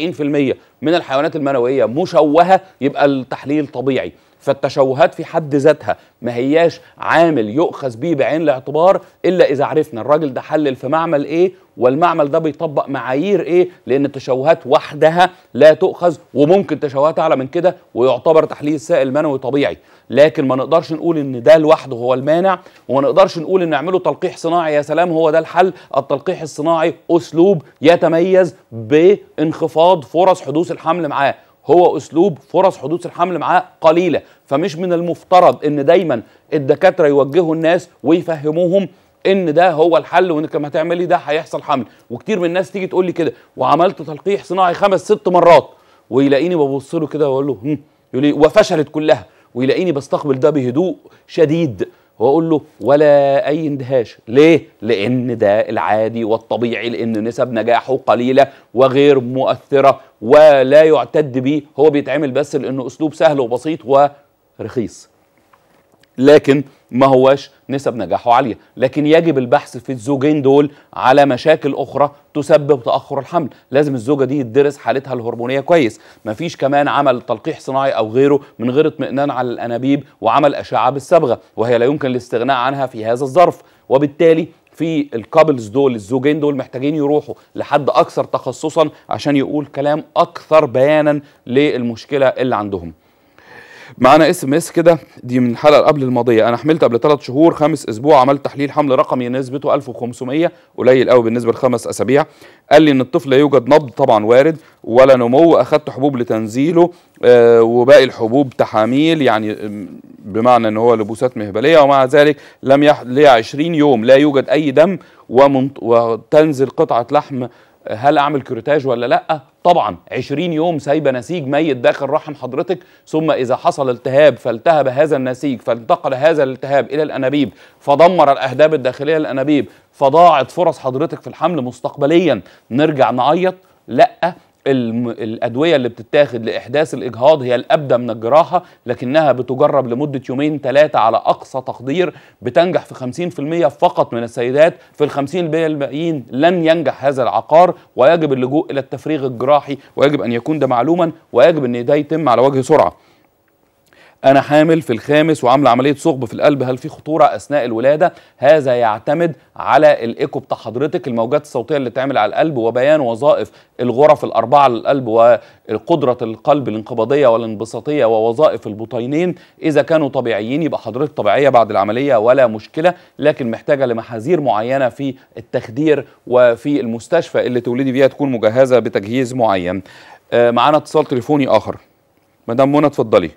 من الحيوانات المنويه مشوهه يبقى التحليل طبيعي فالتشوهات في حد ذاتها ما هياش عامل يؤخذ به بعين الاعتبار الا اذا عرفنا الراجل ده حلل في معمل ايه والمعمل ده بيطبق معايير ايه لان التشوهات وحدها لا تؤخذ وممكن تشوهات اعلى من كده ويعتبر تحليل السائل المنوي طبيعي لكن ما نقدرش نقول ان ده لوحده هو المانع وما نقدرش نقول ان نعمله تلقيح صناعي يا سلام هو ده الحل التلقيح الصناعي اسلوب يتميز بانخفاض فرص حدوث الحمل معاه هو اسلوب فرص حدوث الحمل معاه قليله فمش من المفترض ان دايما الدكاتره يوجهوا الناس ويفهموهم ان ده هو الحل وانك لما تعملي ده هيحصل حمل وكتير من الناس تيجي تقول لي كده وعملت تلقيح صناعي خمس ست مرات ويلاقيني ببص له كده واقول له هم يقول لي وفشلت كلها ويلاقيني بستقبل ده بهدوء شديد واقول له ولا اي اندهاش ليه لان ده العادي والطبيعي لان نسب نجاحه قليله وغير مؤثره ولا يعتد به هو بيتعمل بس لانه اسلوب سهل وبسيط ورخيص لكن ما هواش نسب نجاحه عاليه لكن يجب البحث في الزوجين دول على مشاكل اخرى تسبب تاخر الحمل لازم الزوجه دي يدرس حالتها الهرمونيه كويس مفيش كمان عمل تلقيح صناعي او غيره من غير اطمئنان على الانابيب وعمل اشعه بالصبغه وهي لا يمكن الاستغناء عنها في هذا الظرف وبالتالي في الكابلز دول الزوجين دول محتاجين يروحوا لحد اكثر تخصصا عشان يقول كلام اكثر بيانا للمشكله اللي عندهم معانا اس ام اس كده دي من الحلقه قبل الماضيه انا حملت قبل ثلاث شهور خامس اسبوع عملت تحليل حمل رقمي نسبته 1500 قليل قوي بالنسبه لخمس اسابيع قال لي ان الطفل لا يوجد نبض طبعا وارد ولا نمو اخذت حبوب لتنزيله آه وباقي الحبوب تحاميل يعني آم، بمعنى ان هو لبوسات مهبليه ومع ذلك لم يح... لي 20 يوم لا يوجد اي دم ومنط... وتنزل قطعه لحم هل اعمل كروتاج ولا لا طبعا 20 يوم سايبه نسيج ميت داخل رحم حضرتك ثم اذا حصل التهاب فالتهب هذا النسيج فانتقل هذا الالتهاب الى الانابيب فدمر الاهداب الداخليه للانابيب فضاعت فرص حضرتك في الحمل مستقبليا نرجع نعيط لا الم... الادويه اللي بتتاخد لاحداث الاجهاض هي الابدى من الجراحه لكنها بتجرب لمده يومين ثلاثه على اقصى تقدير بتنجح في 50% فقط من السيدات في ال 50% الباقيين لن ينجح هذا العقار ويجب اللجوء الى التفريغ الجراحي ويجب ان يكون ده معلوما ويجب ان ده يتم على وجه سرعه انا حامل في الخامس وعامله عمليه ثقب في القلب هل في خطوره اثناء الولاده هذا يعتمد على الايكو بتاع حضرتك الموجات الصوتيه اللي تعمل على القلب وبيان وظائف الغرف الاربعه للقلب وقدره القلب الانقباضيه والانبساطيه ووظائف البطينين اذا كانوا طبيعيين يبقى حضرتك طبيعيه بعد العمليه ولا مشكله لكن محتاجه لمحاذير معينه في التخدير وفي المستشفى اللي تولدي فيها تكون مجهزه بتجهيز معين آه، معانا اتصال تليفوني اخر مدام منى اتفضلي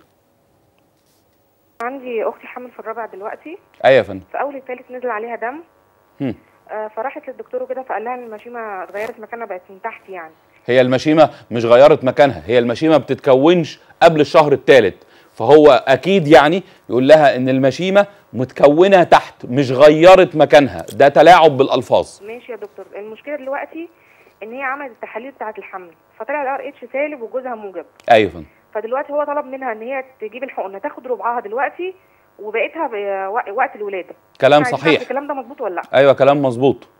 عندي اختي حامل في الرابع دلوقتي ايوه يا فندم في اول الثالث نزل عليها دم هم. آه، فراحت للدكتور وكده فقال لها ان المشيمه اتغيرت مكانها بقت من تحت يعني هي المشيمه مش غيرت مكانها هي المشيمه بتتكونش قبل الشهر الثالث فهو اكيد يعني يقول لها ان المشيمه متكونه تحت مش غيرت مكانها ده تلاعب بالالفاظ ماشي يا دكتور المشكله دلوقتي ان هي عملت التحاليل بتاعه الحمل فطلع الار اتش سالب وجوزها موجب ايوه يا فندم فدلوقتي هو طلب منها ان هي تجيب الحقنه تاخد ربعها دلوقتي وبقيتها ب- وق- وقت الولاده كلام عايزين نعرف صحيح الكلام ده مظبوط ولا لا ايوه كلام مظبوط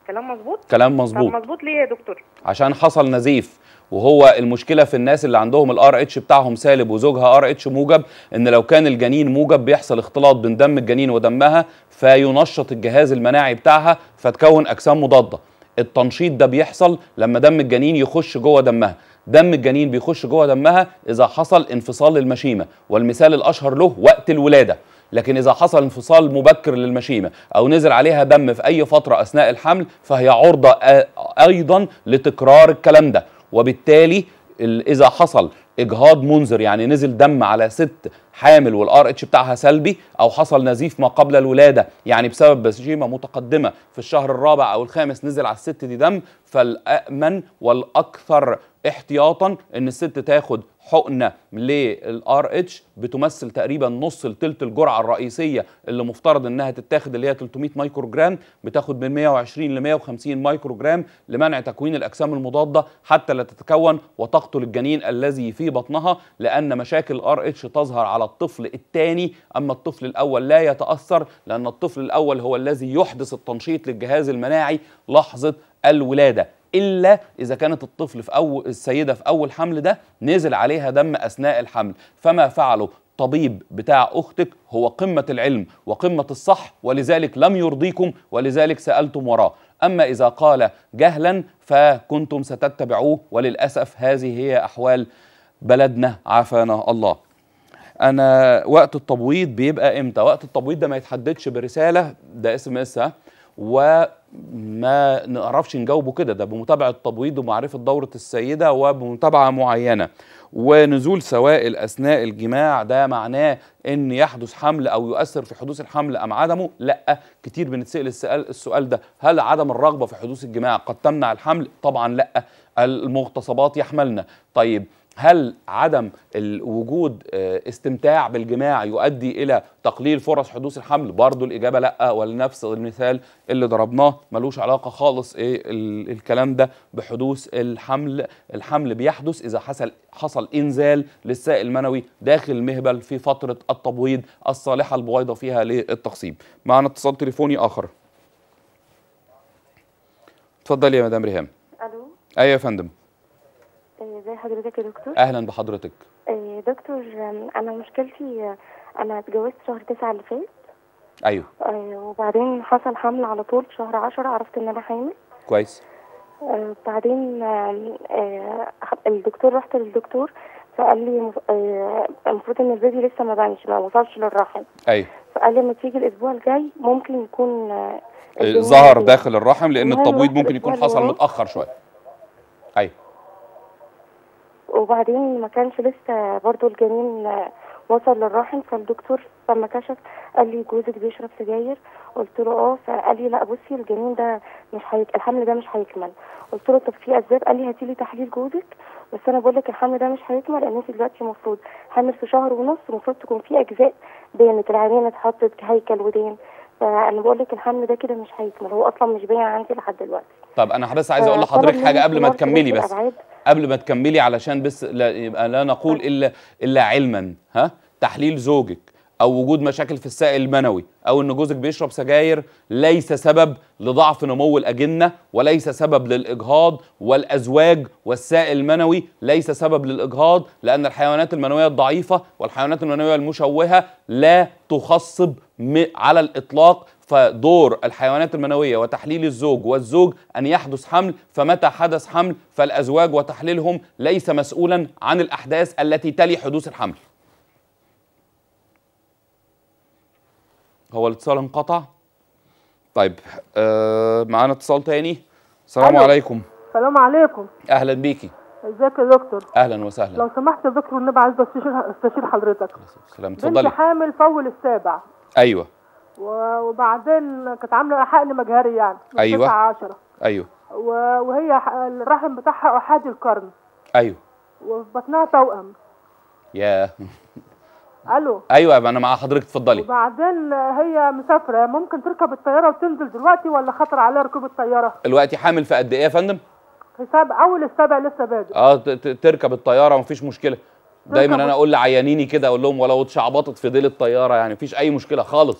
كلام مظبوط كلام طب مظبوط مظبوط ليه يا دكتور عشان حصل نزيف وهو المشكله في الناس اللي عندهم الار اتش بتاعهم سالب وزوجها ار اتش موجب ان لو كان الجنين موجب بيحصل اختلاط بين دم الجنين ودمها فينشط الجهاز المناعي بتاعها فتكون اجسام مضاده التنشيط ده بيحصل لما دم الجنين يخش جوه دمها دم الجنين بيخش جوه دمها اذا حصل انفصال للمشيمه والمثال الاشهر له وقت الولاده لكن اذا حصل انفصال مبكر للمشيمه او نزل عليها دم في اي فتره اثناء الحمل فهي عرضه آ- ايضا لتكرار الكلام ده وبالتالي ال- اذا حصل اجهاض منذر يعني نزل دم على ست حامل والار اتش بتاعها سلبي او حصل نزيف ما قبل الولاده يعني بسبب بسيمه متقدمه في الشهر الرابع او الخامس نزل على الست دي دم فالامن والاكثر احتياطا ان الست تاخد حقنه للار اتش بتمثل تقريبا نص لتلت الجرعه الرئيسيه اللي مفترض انها تتاخد اللي هي 300 مايكرو جرام بتاخد من 120 ل 150 مايكرو جرام لمنع تكوين الاجسام المضاده حتى لا تتكون وتقتل الجنين الذي في بطنها لان مشاكل الار اتش تظهر على الطفل الثاني اما الطفل الاول لا يتاثر لان الطفل الاول هو الذي يحدث التنشيط للجهاز المناعي لحظه الولاده الا اذا كانت الطفل في اول السيده في اول حمل ده نزل عليها دم اثناء الحمل فما فعله طبيب بتاع اختك هو قمه العلم وقمه الصح ولذلك لم يرضيكم ولذلك سالتم وراه اما اذا قال جهلا فكنتم ستتبعوه وللاسف هذه هي احوال بلدنا عافانا الله انا وقت التبويض بيبقى امتى وقت التبويض ده ما يتحددش برساله ده اسم اس وما نعرفش نجاوبه كده ده بمتابعه تبويض ومعرفه دوره السيده وبمتابعه معينه ونزول سوائل اثناء الجماع ده معناه ان يحدث حمل او يؤثر في حدوث الحمل ام عدمه لا كتير بنتسال السؤال السؤال ده هل عدم الرغبه في حدوث الجماع قد تمنع الحمل طبعا لا المغتصبات يحملنا طيب هل عدم ال- وجود آه، استمتاع بالجماع يؤدي الى تقليل فرص حدوث الحمل برضو الاجابه لا ولنفس المثال اللي ضربناه ملوش علاقه خالص ايه ال- الكلام ده بحدوث الحمل الحمل بيحدث اذا حصل حصل انزال للسائل المنوي داخل المهبل في فتره التبويض الصالحه البويضه فيها للتخصيب معنا اتصال تليفوني اخر اتفضلي يا مدام ريهام الو ايوه يا فندم آه، ازي حضرتك يا دكتور اهلا بحضرتك آه، دكتور آم، انا مشكلتي آه، انا اتجوزت شهر تسعة اللي فات ايوه آه، وبعدين حصل حمل على طول شهر عشرة عرفت ان انا حامل كويس آه، بعدين آم، آه، الدكتور رحت للدكتور فقال لي مف- آه، المفروض ان البيبي لسه ما بانش ما وصلش للرحم ايوه فقال لي لما تيجي الاسبوع الجاي ممكن يكون آه، الجنين ظهر نزل. داخل الرحم لان المهم التبويض رحت ممكن يكون الأسبوع حصل اللي وراه. متاخر شويه ايوه وبعدين ما كانش لسه برضو الجنين آه، وصل للرحم فالدكتور لما كشف قال لي جوزك بيشرب سجاير قلت له اه فقال لي لا بصي الجنين ده مش هيك الحمل ده مش هيكمل قلت له طب في اسباب قال لي هاتي لي تحليل جوزك بس انا بقول لك الحمل ده مش هيكمل لان انت دلوقتي المفروض حامل في شهر ونص المفروض تكون في اجزاء بانت العينين اتحطت هيكل ودين فانا بقول لك الحمل ده كده مش هيكمل هو اصلا مش باين عندي لحد دلوقتي طب انا بس عايز اقول فطلب لحضرتك مني حاجه قبل ما اختبار تكملي ثلاثي بس الأبعاد. قبل ما تكملي علشان بس لا يبقى لا نقول الا الا علما ها تحليل زوجك او وجود مشاكل في السائل المنوي او ان جوزك بيشرب سجاير ليس سبب لضعف نمو الاجنه وليس سبب للاجهاض والازواج والسائل المنوي ليس سبب للاجهاض لان الحيوانات المنويه الضعيفه والحيوانات المنويه المشوهه لا تخصب م- على الاطلاق فدور الحيوانات المنويه وتحليل الزوج والزوج ان يحدث حمل فمتى حدث حمل فالازواج وتحليلهم ليس مسؤولا عن الاحداث التي تلي حدوث الحمل هو الاتصال انقطع طيب آه معانا اتصال تاني السلام ألو. عليكم السلام عليكم اهلا بيكي ازيك يا دكتور اهلا وسهلا لو سمحت يا دكتور النبي عايزه استشير استشير حضرتك سلام بنتي اتفضلي حامل في اول السابع ايوه و- وبعدين كانت عامله حقن مجهري يعني من أيوة. 9 10 ايوه و- وهي ح- الرحم بتاعها احادي القرن ايوه وفي بطنها توأم يا الو ايوه انا مع حضرتك اتفضلي وبعدين هي مسافره ممكن تركب الطياره وتنزل دلوقتي ولا خطر عليها ركوب الطياره دلوقتي حامل في قد ايه يا فندم في سابع اول السابع لسه بادئ اه ت- ت- تركب الطياره مفيش مشكله دايما تركب- انا اقول لعيانيني كده اقول لهم ولو اتشعبطت في ديل الطياره يعني مفيش اي مشكله خالص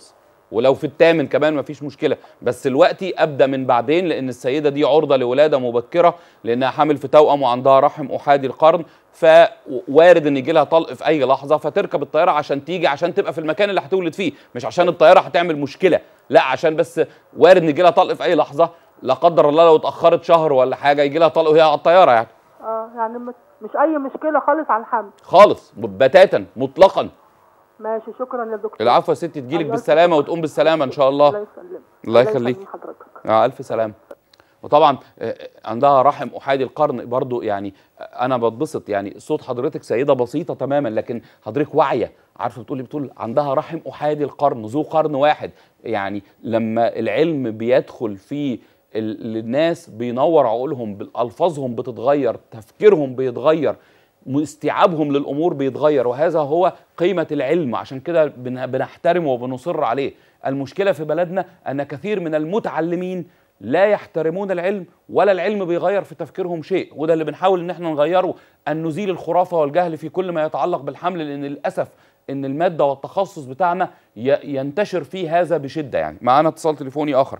ولو في الثامن كمان مفيش مشكله بس دلوقتي ابدا من بعدين لان السيده دي عرضه لولاده مبكره لانها حامل في توأم وعندها رحم احادي القرن فوارد ان يجي لها طلق في اي لحظه فتركب الطياره عشان تيجي عشان تبقى في المكان اللي هتولد فيه مش عشان الطياره هتعمل مشكله لا عشان بس وارد ان يجي لها طلق في اي لحظه لا قدر الله لو اتاخرت شهر ولا حاجه يجي لها طلق وهي على الطياره يعني اه يعني مش مش اي مشكله خالص على الحمل خالص بتاتا مطلقا ماشي شكرا يا دكتور العفو يا ستي تجيلك الله بالسلامه يسلمك. وتقوم بالسلامه ان شاء الله الله يسلمك الله يخليك يخلي حضرتك اه الف سلامه وطبعا آه، عندها رحم احادي القرن برضو يعني آه، انا بتبسط يعني صوت حضرتك سيده بسيطه تماما لكن حضرتك واعيه عارفه بتقولي بتقول عندها رحم احادي القرن ذو قرن واحد يعني لما العلم بيدخل في ال- الناس بينور عقولهم بالفاظهم بتتغير تفكيرهم بيتغير استيعابهم للامور بيتغير وهذا هو قيمه العلم عشان كده بن- بنحترمه وبنصر عليه المشكله في بلدنا ان كثير من المتعلمين لا يحترمون العلم ولا العلم بيغير في تفكيرهم شيء وده اللي بنحاول ان احنا نغيره ان نزيل الخرافه والجهل في كل ما يتعلق بالحمل لان للاسف ان الماده والتخصص بتاعنا ي- ينتشر فيه هذا بشده يعني معانا اتصال تليفوني اخر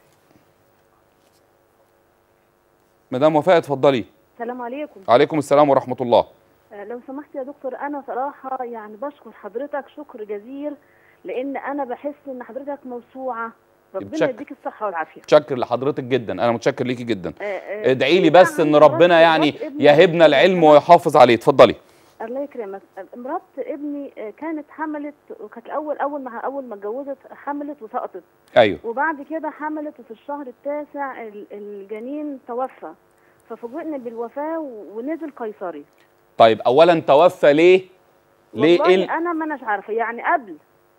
مدام وفاء اتفضلي السلام عليكم عليكم السلام ورحمه الله آه، لو سمحت يا دكتور انا صراحه يعني بشكر حضرتك شكر جزيل لان انا بحس ان حضرتك موسوعه ربنا بتشكر. يديك الصحه والعافيه متشكر لحضرتك جدا انا متشكر ليكي جدا آه، آه، ادعي لي في بس بقى ان عندي ربنا مرات- يعني مرات ابني- يهبنا العلم ويحافظ عليه اتفضلي الله يكرمك مرات ابني آه، كانت حملت وكانت الاول اول ما اول ما اتجوزت حملت وسقطت ايوه وبعد كده حملت وفي الشهر التاسع ال- الجنين توفى ففوجئنا بالوفاه و- ونزل قيصري طيب اولا توفى ليه ليه والله ايه ال- انا ما اناش عارفه يعني قبل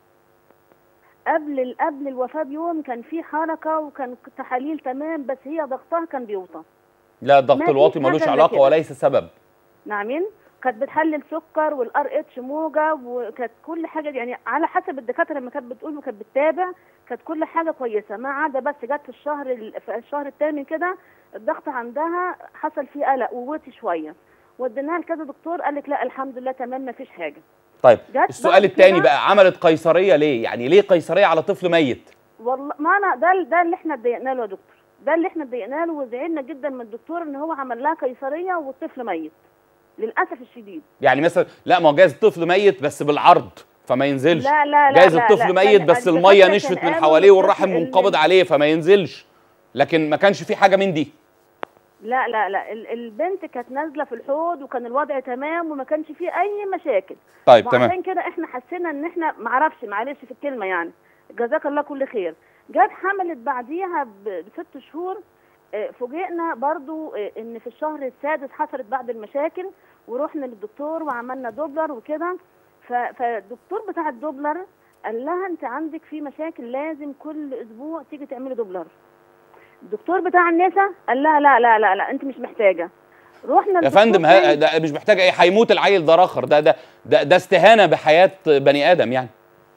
قبل قبل الوفاه بيوم كان في حركه وكان تحاليل تمام بس هي ضغطها كان بيوطى لا الضغط ما فيش الواطي حاجة ملوش زي علاقه كده. وليس سبب نعمين كانت بتحلل سكر والار اتش موجب وكانت كل حاجه يعني على حسب الدكاتره لما كانت بتقول وكانت بتتابع كانت كل حاجه كويسه ما عدا بس جت في الشهر ال- في الشهر الثامن كده الضغط عندها حصل فيه قلق ووطي شويه وديناها لكذا دكتور قال لك لا الحمد لله تمام ما فيش حاجه طيب جت السؤال بعد الثاني كده- بقى عملت قيصريه ليه يعني ليه قيصريه على طفل ميت والله ما انا ده ده اللي احنا اتضايقنا له يا دكتور ده اللي احنا اتضايقنا له وزعلنا جدا من الدكتور ان هو عمل لها قيصريه والطفل ميت للاسف الشديد يعني مثلا لا ما هو جايز الطفل ميت بس بالعرض فما ينزلش لا لا لا جايز لا الطفل لا ميت كان- بس الدكاترة الميه كان نشفت من قالوا حواليه والرحم الطفل منقبض اللي- عليه فما ينزلش لكن ما كانش في حاجه من دي لا لا لا ال- البنت كانت نازله في الحوض وكان الوضع تمام وما كانش فيه اي مشاكل طيب تمام وعشان كده احنا حسينا ان احنا معرفش معلش في الكلمه يعني جزاك الله كل خير جت حملت بعديها ب- بست شهور آه، فوجئنا برضو آه، ان في الشهر السادس حصلت بعض المشاكل ورحنا للدكتور وعملنا دوبلر وكده ف- فالدكتور بتاع الدوبلر قال لها انت عندك في مشاكل لازم كل اسبوع تيجي تعملي دوبلر الدكتور بتاع النساء قال لها لا لا لا لا انت مش محتاجه رحنا يا للدكتور فندم تاني. ها- ده مش محتاج ايه هيموت العيل ده رخر ده ده ده, ده استهانه بحياه بني ادم يعني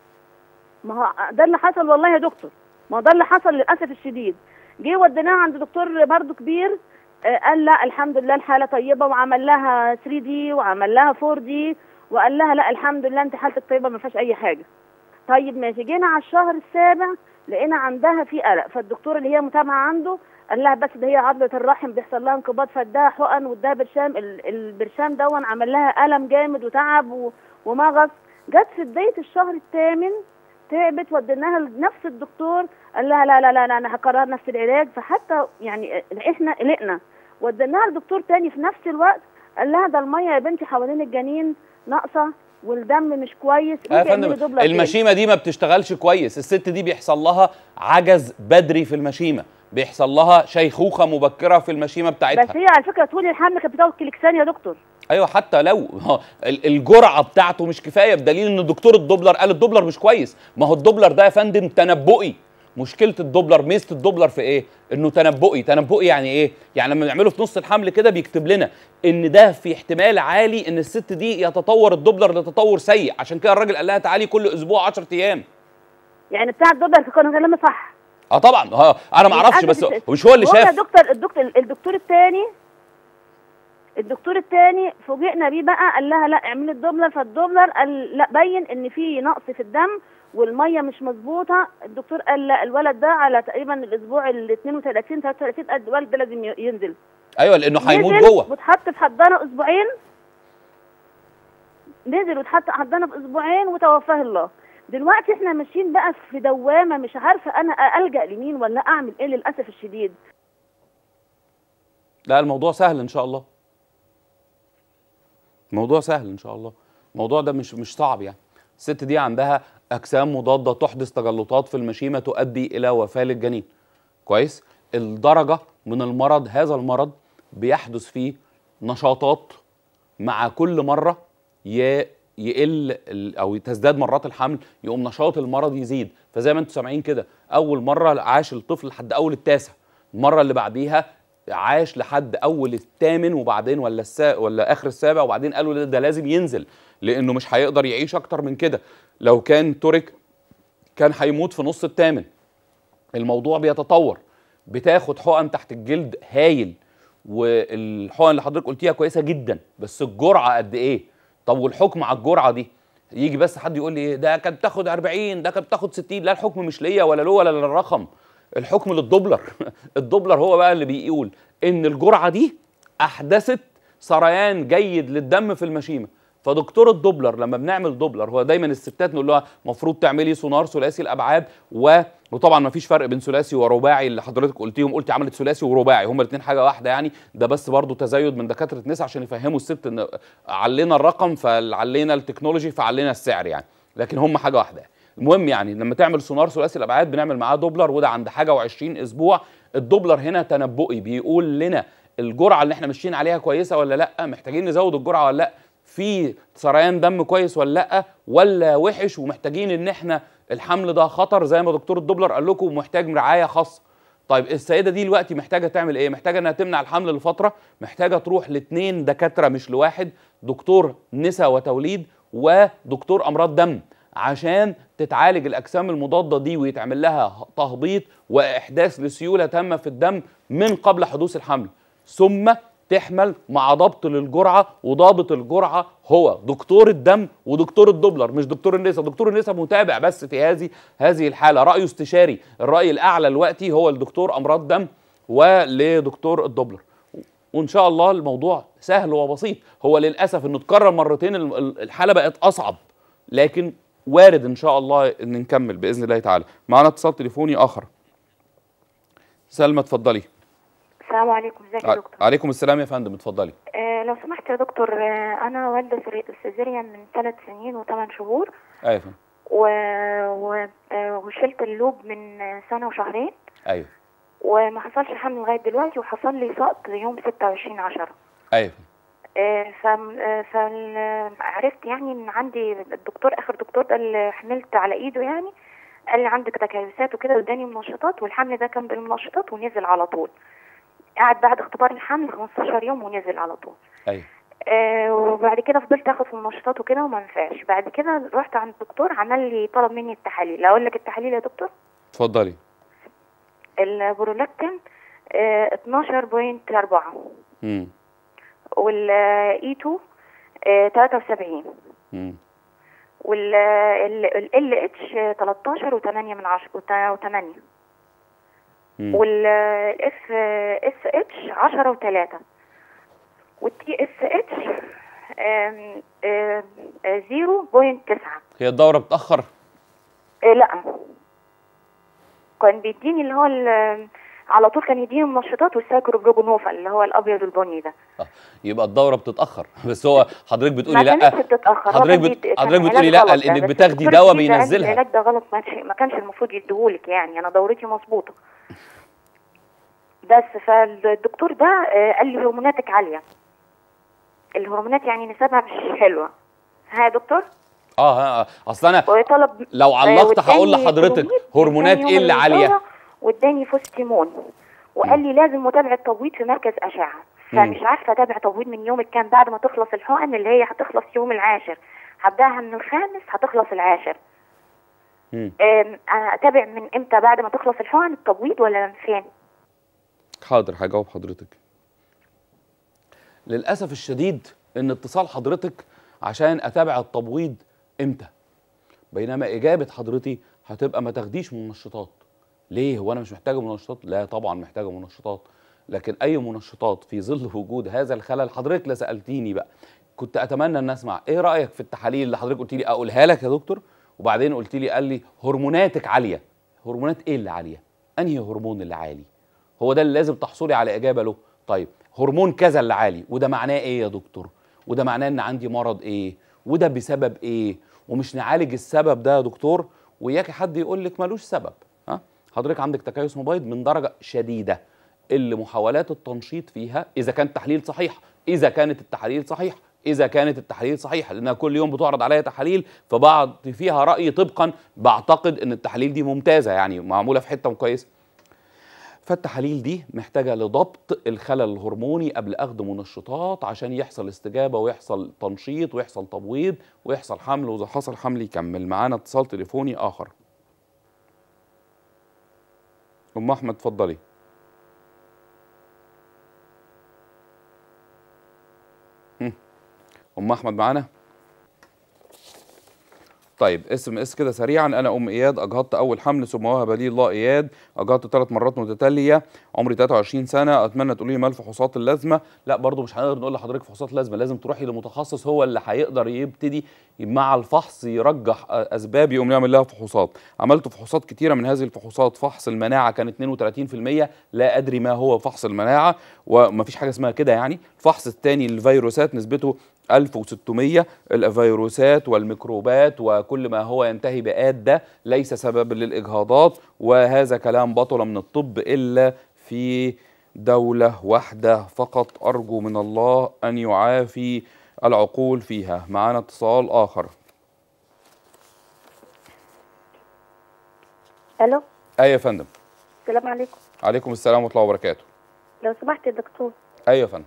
ما هو ده اللي حصل والله يا دكتور ما هو ده اللي حصل للاسف الشديد جه وديناها عند دكتور برضو كبير آه، قال لا الحمد لله الحاله طيبه وعمل لها 3 دي وعمل لها 4 دي وقال لها لا الحمد لله انت حالتك طيبه ما فيهاش اي حاجه طيب ماشي جينا على الشهر السابع لقينا عندها في قلق فالدكتور اللي هي متابعه عنده قال لها بس ده هي عضله الرحم بيحصل لها انقباض فاداها حقن واداها برشام ال- البرشام دون عمل لها الم جامد وتعب و- ومغص جت في بدايه الشهر الثامن تعبت وديناها لنفس الدكتور قال لها لا لا لا, لا انا هكرر نفس العلاج فحتى يعني احنا قلقنا وديناها لدكتور تاني في نفس الوقت قال لها ده الميه يا بنتي حوالين الجنين ناقصه والدم مش كويس يا روحي اعملي فندم دوبلر تاني. المشيمه دي ما بتشتغلش كويس الست دي بيحصل لها عجز بدري في المشيمه بيحصل لها شيخوخه مبكره في المشيمه بتاعتها بس هي على فكره طول الحمل كانت بتاخد كليكسان يا دكتور ايوه حتى لو ها، ال- الجرعه بتاعته مش كفايه بدليل ان دكتور الدوبلر قال الدوبلر مش كويس ما هو الدوبلر ده يا فندم تنبؤي مشكله الدوبلر ميزه الدوبلر في ايه انه تنبؤي تنبؤي يعني ايه يعني لما بنعمله في نص الحمل كده بيكتب لنا ان ده في احتمال عالي ان الست دي يتطور الدوبلر لتطور سيء عشان كده الراجل قال لها تعالي كل اسبوع 10 ايام يعني بتاع الدوبلر كان كلامي صح اه طبعا ها انا ما اعرفش بس للأسف مش هو اللي هو يا شاف دكتور الدكتور الدكتور الثاني الدكتور الثاني فوجئنا بيه بقى قال لها لا اعملي الدوبلر فالدوبلر قال لا بين ان في نقص في الدم والميه مش مظبوطه الدكتور قال لا الولد ده على تقريبا الاسبوع ال 32 33 قد الولد ده لازم ي- ينزل ايوه لانه هيموت نزل جوه واتحط في حضانه اسبوعين نزل واتحط في حضانه في اسبوعين وتوفاه الله دلوقتي احنا ماشيين بقى في دوامه مش عارفه انا الجا لمين ولا اعمل ايه للاسف الشديد لا الموضوع سهل ان شاء الله الموضوع سهل ان شاء الله الموضوع ده مش مش صعب يعني الست دي عندها اجسام مضاده تحدث تجلطات في المشيمه تؤدي الى وفاه للجنين كويس الدرجه من المرض هذا المرض بيحدث فيه نشاطات مع كل مره ي- يقل ال- او تزداد مرات الحمل يقوم نشاط المرض يزيد فزي ما انتم سامعين كده اول مره عاش الطفل لحد اول التاسع المره اللي بعديها عاش لحد اول الثامن وبعدين ولا السا ولا اخر السابع وبعدين قالوا ده, ده لازم ينزل لانه مش هيقدر يعيش اكتر من كده لو كان ترك كان هيموت في نص الثامن الموضوع بيتطور بتاخد حقن تحت الجلد هايل والحقن اللي حضرتك قلتيها كويسه جدا بس الجرعه قد ايه طب والحكم على الجرعه دي يجي بس حد يقول لي ايه ده كانت بتاخد 40 ده كانت بتاخد 60 لا الحكم مش ليا ولا له ولا للرقم الحكم للدوبلر الدوبلر هو بقى اللي بيقول ان الجرعه دي احدثت سريان جيد للدم في المشيمه فدكتور الدوبلر لما بنعمل دوبلر هو دايما الستات نقول لها المفروض تعملي سونار ثلاثي الابعاد و... وطبعا ما فيش فرق بين ثلاثي ورباعي اللي حضرتك قلتيهم قلتي عملت ثلاثي ورباعي هما الاثنين حاجه واحده يعني ده بس برضو تزايد من دكاتره نساء عشان يفهموا الست ان علينا الرقم فعلينا التكنولوجي فعلينا السعر يعني لكن هم حاجه واحده المهم يعني لما تعمل سونار ثلاثي الابعاد بنعمل معاه دوبلر وده عند حاجه و20 اسبوع الدوبلر هنا تنبؤي بيقول لنا الجرعه اللي احنا ماشيين عليها كويسه ولا لا محتاجين نزود الجرعه ولا لا في سريان دم كويس ولا لا ولا وحش ومحتاجين ان احنا الحمل ده خطر زي ما دكتور الدوبلر قال لكم ومحتاج رعايه خاصه طيب السيده دي دلوقتي محتاجه تعمل ايه محتاجه انها تمنع الحمل لفتره محتاجه تروح لاثنين دكاتره مش لواحد دكتور نساء وتوليد ودكتور امراض دم عشان تتعالج الاجسام المضاده دي ويتعمل لها تهبيط واحداث لسيوله تامه في الدم من قبل حدوث الحمل ثم تحمل مع ضبط للجرعه وضابط الجرعه هو دكتور الدم ودكتور الدوبلر مش دكتور النساء دكتور النساء متابع بس في هذه هذه الحاله رايه استشاري الراي الاعلى دلوقتي هو الدكتور امراض دم ولدكتور الدوبلر وان شاء الله الموضوع سهل وبسيط هو للاسف انه اتكرر مرتين ال- ال- الحاله بقت اصعب لكن وارد ان شاء الله ان نكمل باذن الله تعالى معنا اتصال تليفوني اخر سلمى اتفضلي السلام عليكم ازيك يا دكتور عليكم السلام يا فندم اتفضلي آه لو سمحت يا دكتور آه انا والده سري- سيزيريان من ثلاث سنين وثمان شهور ايوه يا فندم و... و... آه وشلت اللوب من آه، سنه وشهرين ايوه وما حصلش حمل لغايه دلوقتي وحصل لي سقط يوم 26 10 ايوه آه، ف آه، فال- آه، عرفت يعني ان عندي الدكتور اخر دكتور ده اللي حملت على ايده يعني قال لي عندك تكيسات وكده واداني منشطات والحمل ده كان بالمنشطات ونزل على طول قعد بعد اختبار الحمل 15 يوم ونزل على طول ايوه آه وبعد كده فضلت اخد في المنشطات وكده وما نفعش بعد كده رحت عند الدكتور عمل لي طلب مني التحاليل اقول لك التحاليل يا دكتور اتفضلي البرولاكتين آه 12.4 امم والاي 2 آه 73 امم وال ال اتش 13 و8 من 10 و8 مم. والاف اس اتش 10 و3 والتي اس اتش 0.9 هي الدوره بتاخر آه، لا كان بيديني اللي هو ال- على طول كان يديني المنشطات والسايكروبروجونوفا اللي هو الابيض البني ده يبقى الدوره بتتاخر بس هو حضرتك بتقولي ما لا كانتش بتتاخر هو حضرتك كان بت... بيد- كان حضرتك علاج بتقولي لا غلط لانك بس بتاخدي الدكتور دواء الجديد ده قال لي بينزلها العلاج ده غلط ما كانش ما كانش المفروض يديهولك يعني انا دورتي مظبوطه بس فالدكتور ده آه، قال لي هرموناتك عاليه الهرمونات يعني نسبها مش حلوه ها يا دكتور اه ها اصل انا وطلب لو آه، علقت هقول واداني لحضرتك كلوميد هرمونات واداني ايه اللي يوم عاليه الوزارة واداني فوستيمون وقال لي لازم متابعه تبويض في مركز اشعه مم. فمش عارفه اتابع تبويض من يوم الكام بعد ما تخلص الحقن اللي هي هتخلص يوم العاشر هبداها من الخامس هتخلص العاشر مم. أم، اتابع من امتى بعد ما تخلص الحقن التبويض ولا من فين حاضر هجاوب حضرتك للاسف الشديد ان اتصال حضرتك عشان اتابع التبويض امتى بينما اجابه حضرتي هتبقى ما تاخديش منشطات ليه هو انا مش محتاجه منشطات لا طبعا محتاجه منشطات لكن اي منشطات في ظل وجود هذا الخلل حضرتك لا سالتيني بقى كنت اتمنى ان اسمع ايه رايك في التحاليل اللي حضرتك قلت لي اقولها لك يا دكتور وبعدين قلت لي قال لي هرموناتك عاليه هرمونات ايه اللي عاليه انهي هرمون اللي عالي هو ده اللي لازم تحصلي على اجابه له طيب هرمون كذا اللي عالي وده معناه ايه يا دكتور وده معناه ان عندي مرض ايه وده بسبب ايه ومش نعالج السبب ده يا دكتور وياك حد يقول لك ملوش سبب ها حضرتك عندك تكيس مبيض من درجه شديده اللي محاولات التنشيط فيها اذا كان التحليل صحيح اذا كانت التحاليل صحيح اذا كانت التحاليل صحيحه لانها كل يوم بتعرض عليا تحاليل فبعض فيها راي طبقا بعتقد ان التحاليل دي ممتازه يعني معموله في حته كويسه فالتحاليل دي محتاجه لضبط الخلل الهرموني قبل اخذ منشطات عشان يحصل استجابه ويحصل تنشيط ويحصل تبويض ويحصل حمل واذا حصل حمل يكمل معانا اتصال تليفوني اخر ام احمد اتفضلي هم. ام احمد معانا طيب اسم اس كده سريعا انا ام اياد اجهضت اول حمل ثم وهب لي الله اياد اجهضت ثلاث مرات متتاليه عمري 23 سنه اتمنى تقولي لي ما الفحوصات اللازمه لا برضو مش هنقدر نقول لحضرتك فحوصات لازمه لازم تروحي لمتخصص هو اللي هيقدر يبتدي مع الفحص يرجح اسباب يقوم يعمل لها فحوصات عملت فحوصات كتيره من هذه الفحوصات فحص المناعه كان 32% لا ادري ما هو فحص المناعه ومفيش حاجه اسمها كده يعني الفحص الثاني للفيروسات نسبته 1600 الفيروسات والميكروبات وكل ما هو ينتهي بآد ده ليس سبب للإجهاضات وهذا كلام بطل من الطب إلا في دولة واحدة فقط أرجو من الله أن يعافي العقول فيها معنا اتصال آخر الو أيوة يا فندم السلام عليكم عليكم السلام ورحمة الله وبركاته لو سمحت يا دكتور أيوة يا فندم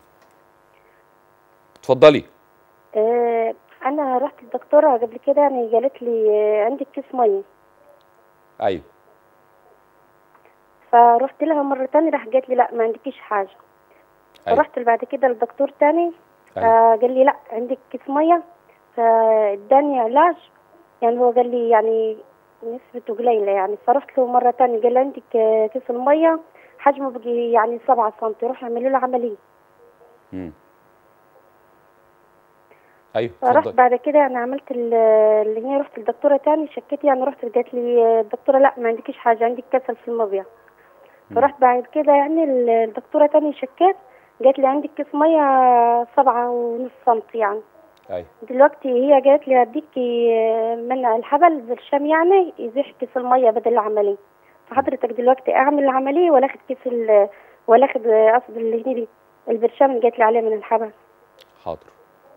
اتفضلي آه انا رحت الدكتوره قبل كده يعني قالت لي آه، عندك كيس ميه أيوة فرحت لها مره تانية راح قالت لي لا ما عندكيش حاجه أيوة. فرحت بعد كده لدكتور تاني أيوة. فقال لي لا عندك كيس ميه فاداني علاج يعني هو قال لي يعني نسبته قليله يعني فرحت له مره تانية قال لي عندك آه، كيس الميه حجمه بقي يعني سبعة سم روح اعملوا له عمليه مم. أيوة فرحت اتفضلي بعد كده يعني عملت ال- اللي هي رحت للدكتوره تاني شكيت يعني رحت قالت لي الدكتوره لا ما عندكيش حاجه عندك كسل في المبيض فرحت بعد كده يعني ال- الدكتوره تاني شكيت قالت لي عندك كيس ميه سبعة ونص سنتي يعني أيوة دلوقتي هي قالت لي هديكي منع الحبل برشام يعني يزيح كيس الميه بدل العمليه فحضرتك دلوقتي اعمل العمليه ولا اخد كيس ال ولا اخد قصد اللي هي دي البرشام اللي قالت لي عليه من الحبل حاضر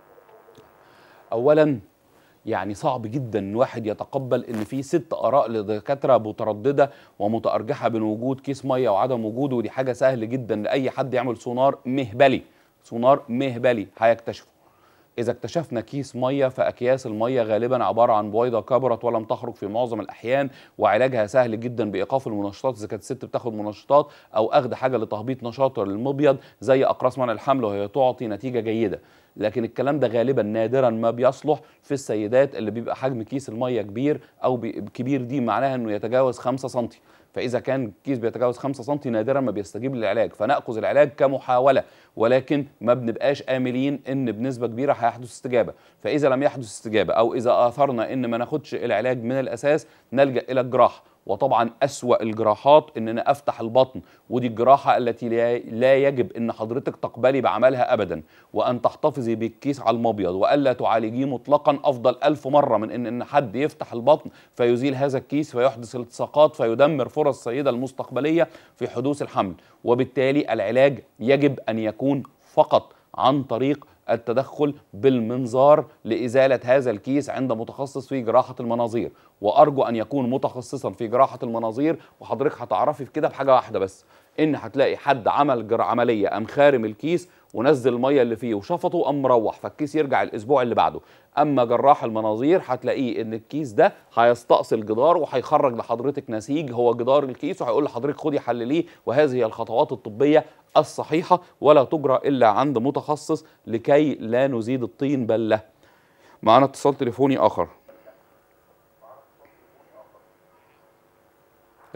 اولا يعني صعب جدا ان واحد يتقبل ان في ست اراء لدكاتره متردده ومتارجحه بين وجود كيس ميه وعدم وجوده ودي حاجه سهل جدا لاي حد يعمل سونار مهبلي سونار مهبلي هيكتشفه إذا اكتشفنا كيس مية فأكياس المية غالبا عبارة عن بويضة كبرت ولم تخرج في معظم الأحيان وعلاجها سهل جدا بإيقاف المنشطات إذا كانت الست بتاخد منشطات أو أخذ حاجة لتهبيط نشاط للمبيض زي أقراص منع الحمل وهي تعطي نتيجة جيدة لكن الكلام ده غالبا نادرا ما بيصلح في السيدات اللي بيبقى حجم كيس المية كبير أو بي- كبير دي معناها إنه يتجاوز 5 سم فإذا كان الكيس بيتجاوز 5 سم نادرا ما بيستجيب للعلاج فنأخذ العلاج كمحاولة ولكن ما بنبقاش آملين إن بنسبة كبيرة هيحدث استجابة فإذا لم يحدث استجابة أو إذا آثرنا إن ما ناخدش العلاج من الأساس نلجأ إلى الجراحة وطبعا أسوأ الجراحات إن أنا أفتح البطن ودي الجراحة التي لا- لا يجب إن حضرتك تقبلي بعملها أبدا وأن تحتفظي بالكيس على المبيض وألا تعالجيه مطلقا أفضل ألف مرة من إن إن حد يفتح البطن فيزيل هذا الكيس فيحدث التصاقات فيدمر فرص السيدة المستقبلية في حدوث الحمل وبالتالي العلاج يجب أن يكون فقط عن طريق التدخل بالمنظار لإزالة هذا الكيس عند متخصص في جراحة المناظير وأرجو أن يكون متخصصا في جراحة المناظير وحضرتك هتعرفي في كده بحاجة واحدة بس إن هتلاقي حد عمل جر عملية قام خارم الكيس ونزل المية اللي فيه وشفطه قام مروح فالكيس يرجع الأسبوع اللي بعده أما جراح المناظير هتلاقيه إن الكيس ده هيستأصل جدار وهيخرج لحضرتك نسيج هو جدار الكيس وهيقول لحضرتك خدي حلليه وهذه هي الخطوات الطبية الصحيحة ولا تجرى إلا عند متخصص لكي لا نزيد الطين بلة معنا اتصال تليفوني آخر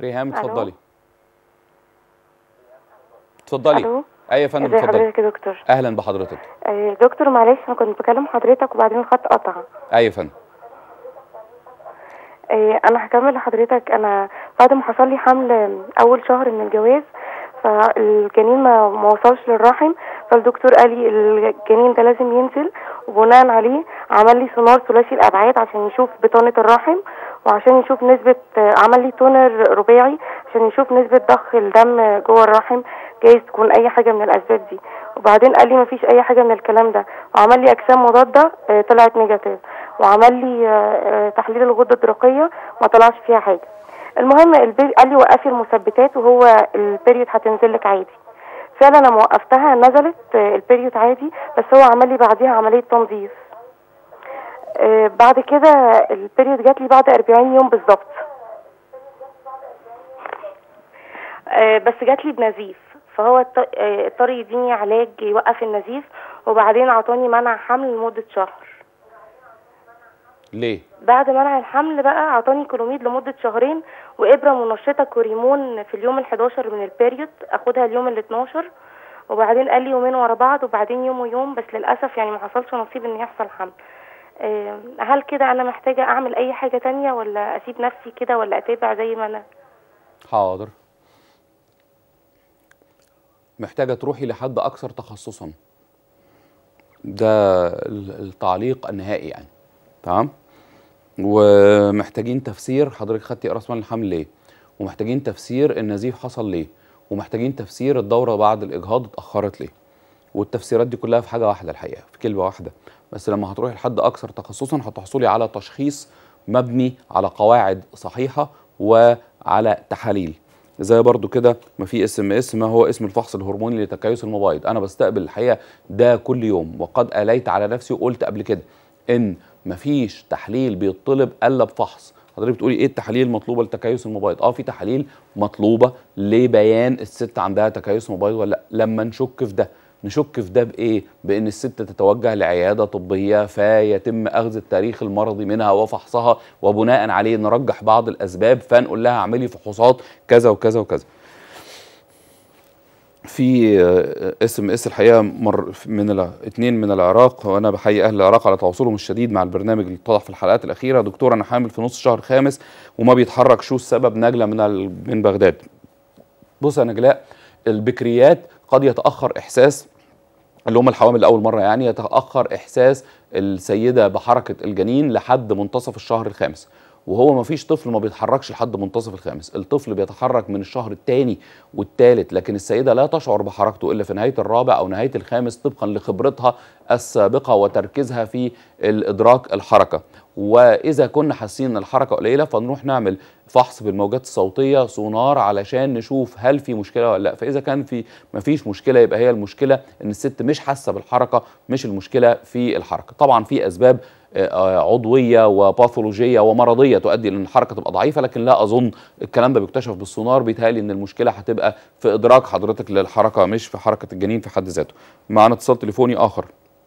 ريهام ألو. اتفضلي اتفضلي الو ايوه يا فندم ازي اتفضلي حضرتك يا دكتور اهلا بحضرتك آه، دكتور معلش انا كنت بكلم حضرتك وبعدين الخط قطع ايوه يا فندم آه، انا هكمل لحضرتك انا بعد ما حصل لي حمل اول شهر من الجواز فالجنين ما ما وصلش للرحم فالدكتور قال لي الجنين ده لازم ينزل وبناء عليه عمل لي سونار ثلاثي الابعاد عشان يشوف بطانه الرحم وعشان يشوف نسبه آه، عمل لي تونر رباعي عشان يشوف نسبه ضخ الدم جوه الرحم جايز تكون اي حاجه من الاسباب دي وبعدين قال لي مفيش اي حاجه من الكلام ده وعمل لي اجسام مضاده آه، طلعت نيجاتيف وعمل لي آه، آه، تحليل الغده الدرقيه ما طلعش فيها حاجه المهم البي... قال لي وقفي المثبتات وهو البيريود هتنزل لك عادي فعلا انا وقفتها نزلت آه، البيريود عادي بس هو عمل لي بعديها عمليه تنظيف آه، بعد كده البيريود جات لي بعد 40 يوم بالظبط آه، بس جات لي بنزيف فهو اضط- آه، اضطر يديني علاج يوقف النزيف وبعدين عطاني منع حمل لمده شهر ليه بعد منع الحمل بقى عطاني كلوميد لمدة شهرين وإبرة منشطة كوريمون في اليوم ال11 من البيريود أخدها اليوم ال12 وبعدين قال لي يومين ورا بعض وبعدين يوم ويوم بس للأسف يعني ما حصلش نصيب إن يحصل حمل آه، هل كده أنا محتاجة أعمل أي حاجة تانية ولا أسيب نفسي كده ولا أتابع زي ما أنا حاضر محتاجة تروحي لحد أكثر تخصصا ده ال- التعليق النهائي يعني تمام ومحتاجين تفسير حضرتك خدتي راس مال الحمل ليه ومحتاجين تفسير النزيف حصل ليه ومحتاجين تفسير الدورة بعد الإجهاض اتأخرت ليه والتفسيرات دي كلها في حاجة واحدة الحقيقة في كلمة واحدة بس لما هتروحي لحد أكثر تخصصا هتحصلي على تشخيص مبني على قواعد صحيحة وعلى تحاليل زي برضو كده ما في اس ام اس ما هو اسم الفحص الهرموني لتكيس المبايض انا بستقبل الحقيقه ده كل يوم وقد اليت على نفسي وقلت قبل كده ان مفيش تحليل بيطلب الا بفحص حضرتك بتقولي ايه التحاليل المطلوبه لتكيس المبايض اه في تحاليل مطلوبه لبيان الست عندها تكيس مبايض ولا لا لما نشك في ده نشك في ده بايه بان الست تتوجه لعياده طبيه فيتم اخذ التاريخ المرضي منها وفحصها وبناء عليه نرجح بعض الاسباب فنقول لها اعملي فحوصات كذا وكذا وكذا في اس ام اس الحقيقه مر من الع- اتنين من العراق وانا بحيي اهل العراق على تواصلهم الشديد مع البرنامج اللي اتضح في الحلقات الاخيره دكتور انا حامل في نص شهر خامس وما بيتحرك شو السبب نجله من ال- من بغداد بص يا نجلاء البكريات قد يتاخر احساس اللي هم الحوامل لاول مره يعني يتاخر احساس السيده بحركه الجنين لحد منتصف الشهر الخامس وهو ما فيش طفل ما بيتحركش لحد منتصف الخامس الطفل بيتحرك من الشهر الثاني والثالث لكن السيده لا تشعر بحركته الا في نهايه الرابع او نهايه الخامس طبقا لخبرتها السابقه وتركيزها في الادراك الحركه واذا كنا حاسين ان الحركه قليله فنروح نعمل فحص بالموجات الصوتيه سونار علشان نشوف هل في مشكله ولا لا فاذا كان في ما فيش مشكله يبقى هي المشكله ان الست مش حاسه بالحركه مش المشكله في الحركه طبعا في اسباب آه، عضويه وباثولوجيه ومرضيه تؤدي ان الحركه تبقى ضعيفه لكن لا اظن الكلام ده بيكتشف بالسونار بيتهيألي ان المشكله هتبقى في ادراك حضرتك للحركه مش في حركه الجنين في حد ذاته معانا اتصال تليفوني اخر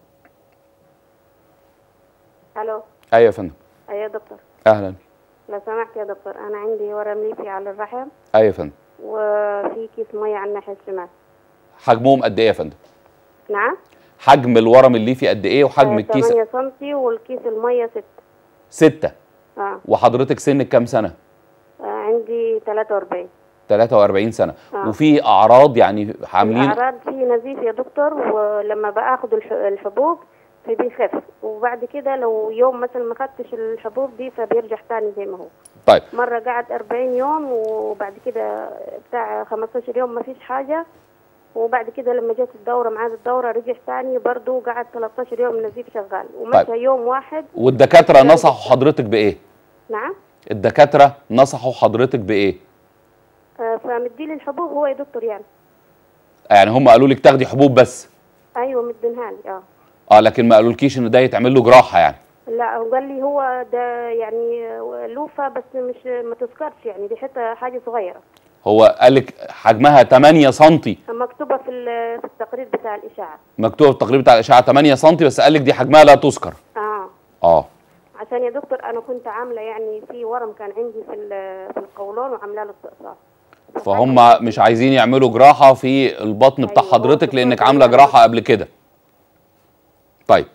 الو ايوه يا فندم ايوه يا دكتور اهلا لو سمحت يا دكتور انا عندي ورم ليفي على الرحم ايوه يا فندم وفي كيس ميه على الناحيه الشمال حجمهم قد ايه يا فندم نعم حجم الورم الليفي قد ايه وحجم الكيس 8 سم والكيس الميه 6 ستة اه وحضرتك سنك كام سنه آه، عندي 43 43 سنه آه. وفي اعراض يعني عاملين الاعراض في نزيف يا دكتور ولما باخد الح- الحبوب فبيخف وبعد كده لو يوم مثلا ما خدتش الحبوب دي فبيرجع تاني زي ما هو طيب مرة قعد 40 يوم وبعد كده بتاع 15 يوم ما فيش حاجة وبعد كده لما جت الدورة معاد الدورة رجع تاني برضو قعد 13 يوم نزيف شغال ومشى طيب. يوم واحد والدكاتره نصحوا حضرتك بايه نعم الدكاتره نصحوا حضرتك بايه آه فمديلي الحبوب هو يا دكتور يعني يعني هم قالوا لك تاخدي حبوب بس ايوه مدينها لي اه اه لكن ما قالولكيش ان ده يتعمل له جراحه يعني لا هو قال لي هو ده يعني لوفة بس مش ما تذكرش يعني دي حتى حاجة صغيرة هو قال لك حجمها 8 سم مكتوبة في ال- في التقرير بتاع الإشاعة مكتوب في التقرير بتاع الاشعه 8 سم بس قال لك دي حجمها لا تذكر اه اه عشان يا دكتور انا كنت عامله يعني في ورم كان عندي في ال- في القولون وعامله له استئصال فهم مش عايزين يعملوا جراحه في البطن بتاع حضرتك لانك عامله جراحه قبل كده طيب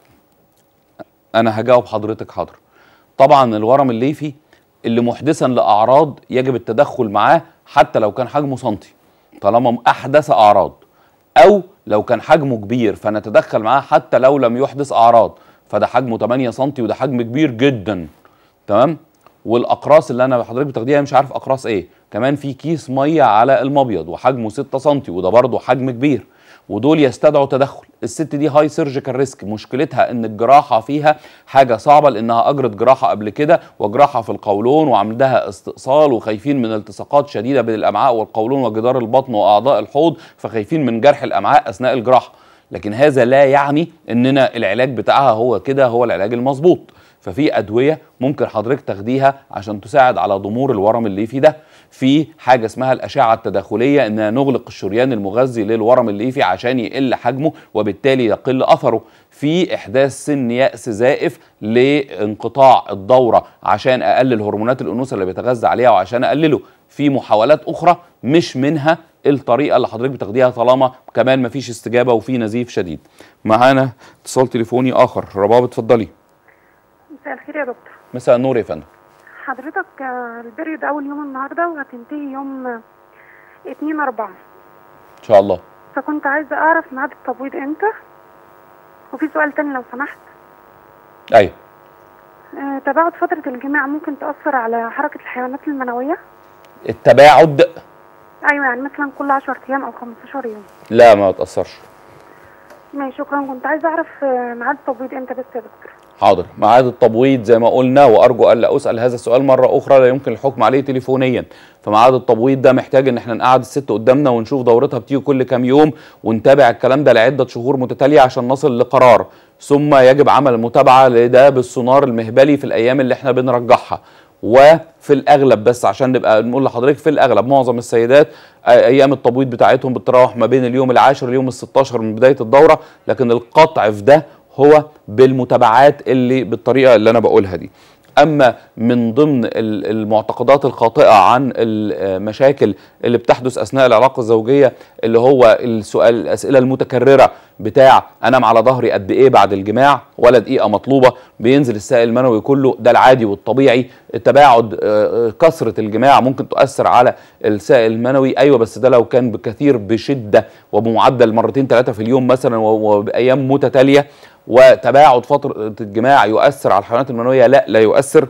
انا هجاوب حضرتك حاضر طبعا الورم الليفي اللي محدثا لاعراض يجب التدخل معاه حتى لو كان حجمه سنتي طالما احدث اعراض او لو كان حجمه كبير فنتدخل معاه حتى لو لم يحدث اعراض فده حجمه 8 سم وده حجم كبير جدا تمام والاقراص اللي انا حضرتك بتاخديها مش عارف اقراص ايه كمان في كيس ميه على المبيض وحجمه 6 سم وده برضه حجم كبير ودول يستدعوا تدخل الست دي هاي سيرجيكال ريسك مشكلتها ان الجراحه فيها حاجه صعبه لانها اجرت جراحه قبل كده وجراحه في القولون وعندها استئصال وخايفين من التصاقات شديده بين الامعاء والقولون وجدار البطن واعضاء الحوض فخايفين من جرح الامعاء اثناء الجراحه لكن هذا لا يعني اننا العلاج بتاعها هو كده هو العلاج المظبوط ففي ادويه ممكن حضرتك تاخديها عشان تساعد على ضمور الورم الليفي ده في حاجه اسمها الاشعه التداخليه انها نغلق الشريان المغذي للورم الليفي عشان يقل حجمه وبالتالي يقل اثره في احداث سن ياس زائف لانقطاع الدوره عشان اقلل هرمونات الانوثه اللي بيتغذى عليها وعشان اقلله في محاولات اخرى مش منها الطريقه اللي حضرتك بتاخديها طالما كمان مفيش استجابه وفي نزيف شديد معانا اتصال تليفوني اخر رباب اتفضلي مساء الخير يا دكتور مساء النور يا فندم حضرتك آه، البريود اول يوم النهارده وهتنتهي يوم آه، اتنين اربعة ان شاء الله فكنت عايزة اعرف ميعاد التبويض امتى وفي سؤال تاني لو سمحت ايوه آه، تباعد فترة الجماع ممكن تأثر على حركة الحيوانات المنوية التباعد ايوه يعني مثلا كل 10 ايام او 15 يوم لا ما تاثرش ماشي شكرا كنت عايزة اعرف آه، ميعاد التبويض امتى بس يا دكتور حاضر ميعاد التبويض زي ما قلنا وارجو الا اسال هذا السؤال مره اخرى لا يمكن الحكم عليه تليفونيا فميعاد التبويض ده محتاج ان احنا نقعد الست قدامنا ونشوف دورتها بتيجي كل كام يوم ونتابع الكلام ده لعده شهور متتاليه عشان نصل لقرار ثم يجب عمل المتابعه لده بالسونار المهبلي في الايام اللي احنا بنرجحها وفي الاغلب بس عشان نبقى نقول لحضرتك في الاغلب معظم السيدات آه، ايام التبويض بتاعتهم بتتراوح ما بين اليوم العاشر لليوم ال 16 من بدايه الدوره لكن القطع في ده هو بالمتابعات اللي بالطريقه اللي انا بقولها دي اما من ضمن ال- المعتقدات الخاطئه عن المشاكل اللي بتحدث اثناء العلاقه الزوجيه اللي هو السؤال الاسئله المتكرره بتاع انام على ظهري قد ايه بعد الجماع ولا دقيقه مطلوبه بينزل السائل المنوي كله ده العادي والطبيعي التباعد آه، آه، كثره الجماع ممكن تؤثر على السائل المنوي ايوه بس ده لو كان بكثير بشده وبمعدل مرتين ثلاثه في اليوم مثلا و- وبايام متتاليه وتباعد فتره الجماع يؤثر على الحيوانات المنويه لا لا يؤثر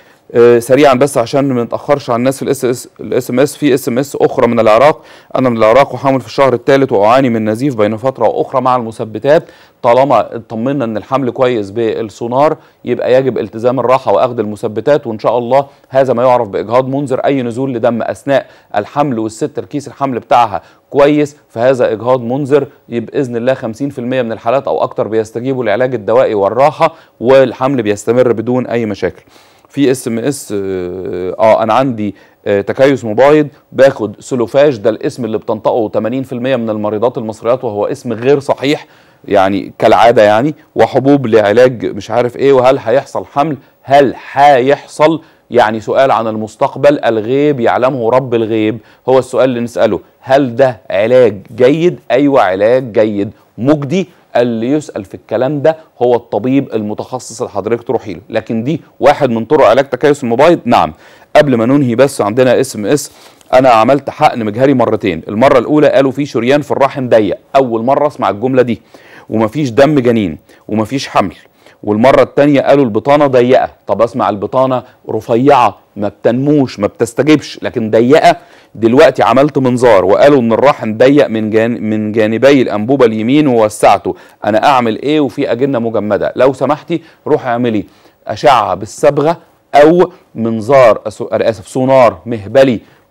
آه، سريعا بس عشان ما نتاخرش على الناس في الاس اس الاس ام اس في اس ام اس اخرى من العراق انا من العراق وحامل في الشهر الثالث واعاني من نزيف بين فتره واخرى مع المثبتات طالما اطمنا ان الحمل كويس بالسونار يبقى يجب التزام الراحه واخذ المثبتات وان شاء الله هذا ما يعرف باجهاض منذر اي نزول لدم اثناء الحمل والست الكيس الحمل بتاعها كويس فهذا اجهاض منذر يبقى باذن الله 50% من الحالات او اكتر بيستجيبوا للعلاج الدوائي والراحه والحمل بيستمر بدون اي مشاكل في اس ام اس اه انا عندي آه تكيس مبايض باخد سلوفاج ده الاسم اللي بتنطقه 80% من المريضات المصريات وهو اسم غير صحيح يعني كالعاده يعني وحبوب لعلاج مش عارف ايه وهل هيحصل حمل هل هيحصل يعني سؤال عن المستقبل الغيب يعلمه رب الغيب هو السؤال اللي نسأله هل ده علاج جيد أيوة علاج جيد مجدي اللي يسأل في الكلام ده هو الطبيب المتخصص اللي حضرتك تروحي له لكن دي واحد من طرق علاج تكيس المبايض نعم قبل ما ننهي بس عندنا اس ام اس انا عملت حقن مجهري مرتين المره الاولى قالوا في شريان في الرحم ضيق اول مره اسمع الجمله دي ومفيش دم جنين ومفيش حمل والمره الثانيه قالوا البطانه ضيقه طب اسمع البطانه رفيعه ما بتنموش ما بتستجبش لكن ضيقه دلوقتي عملت منظار وقالوا ان الرحم ضيق من جان من جانبي الانبوبه اليمين ووسعته انا اعمل ايه وفي اجنه مجمده لو سمحتي روحي اعملي اشعه بالصبغه او منظار أسو- انا اسف سونار مهبلي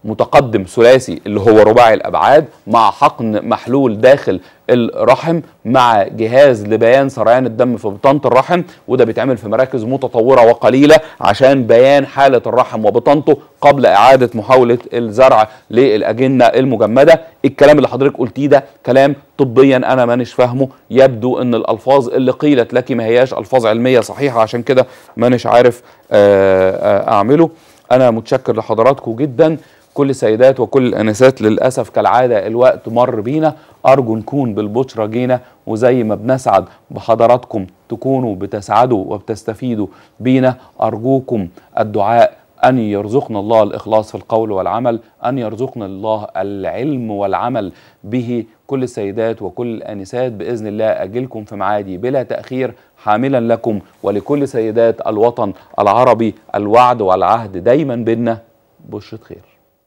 متقدم ثلاثي اللي هو رباعي الابعاد مع حقن محلول داخل الرحم مع جهاز لبيان سريان الدم في بطانه الرحم وده بيتعمل في مراكز متطوره وقليله عشان بيان حاله الرحم وبطانته قبل اعاده محاوله الزرع للاجنه المجمده الكلام اللي حضرتك قلتيه ده كلام طبيا انا مانيش فاهمه يبدو ان الالفاظ اللي قيلت لك ما هياش الفاظ علميه صحيحه عشان كده مانيش عارف آه، آه، اعمله انا متشكر لحضراتكم جدا كل السيدات وكل الانسات للاسف كالعاده الوقت مر بينا ارجو نكون بالبشرى جينا وزي ما بنسعد بحضراتكم تكونوا بتسعدوا وبتستفيدوا بينا ارجوكم الدعاء أن يرزقنا الله الإخلاص في القول والعمل أن يرزقنا الله العلم والعمل به كل السيدات وكل الآنسات بإذن الله أجلكم في معادي بلا تأخير حاملا لكم ولكل سيدات الوطن العربي الوعد والعهد دايما بينا بشرة خير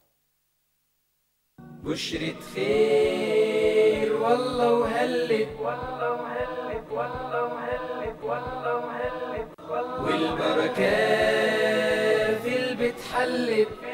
بشرة خير والله وهلت والله وهلت والله وهلت والله وهلت والبركة في البيت حلت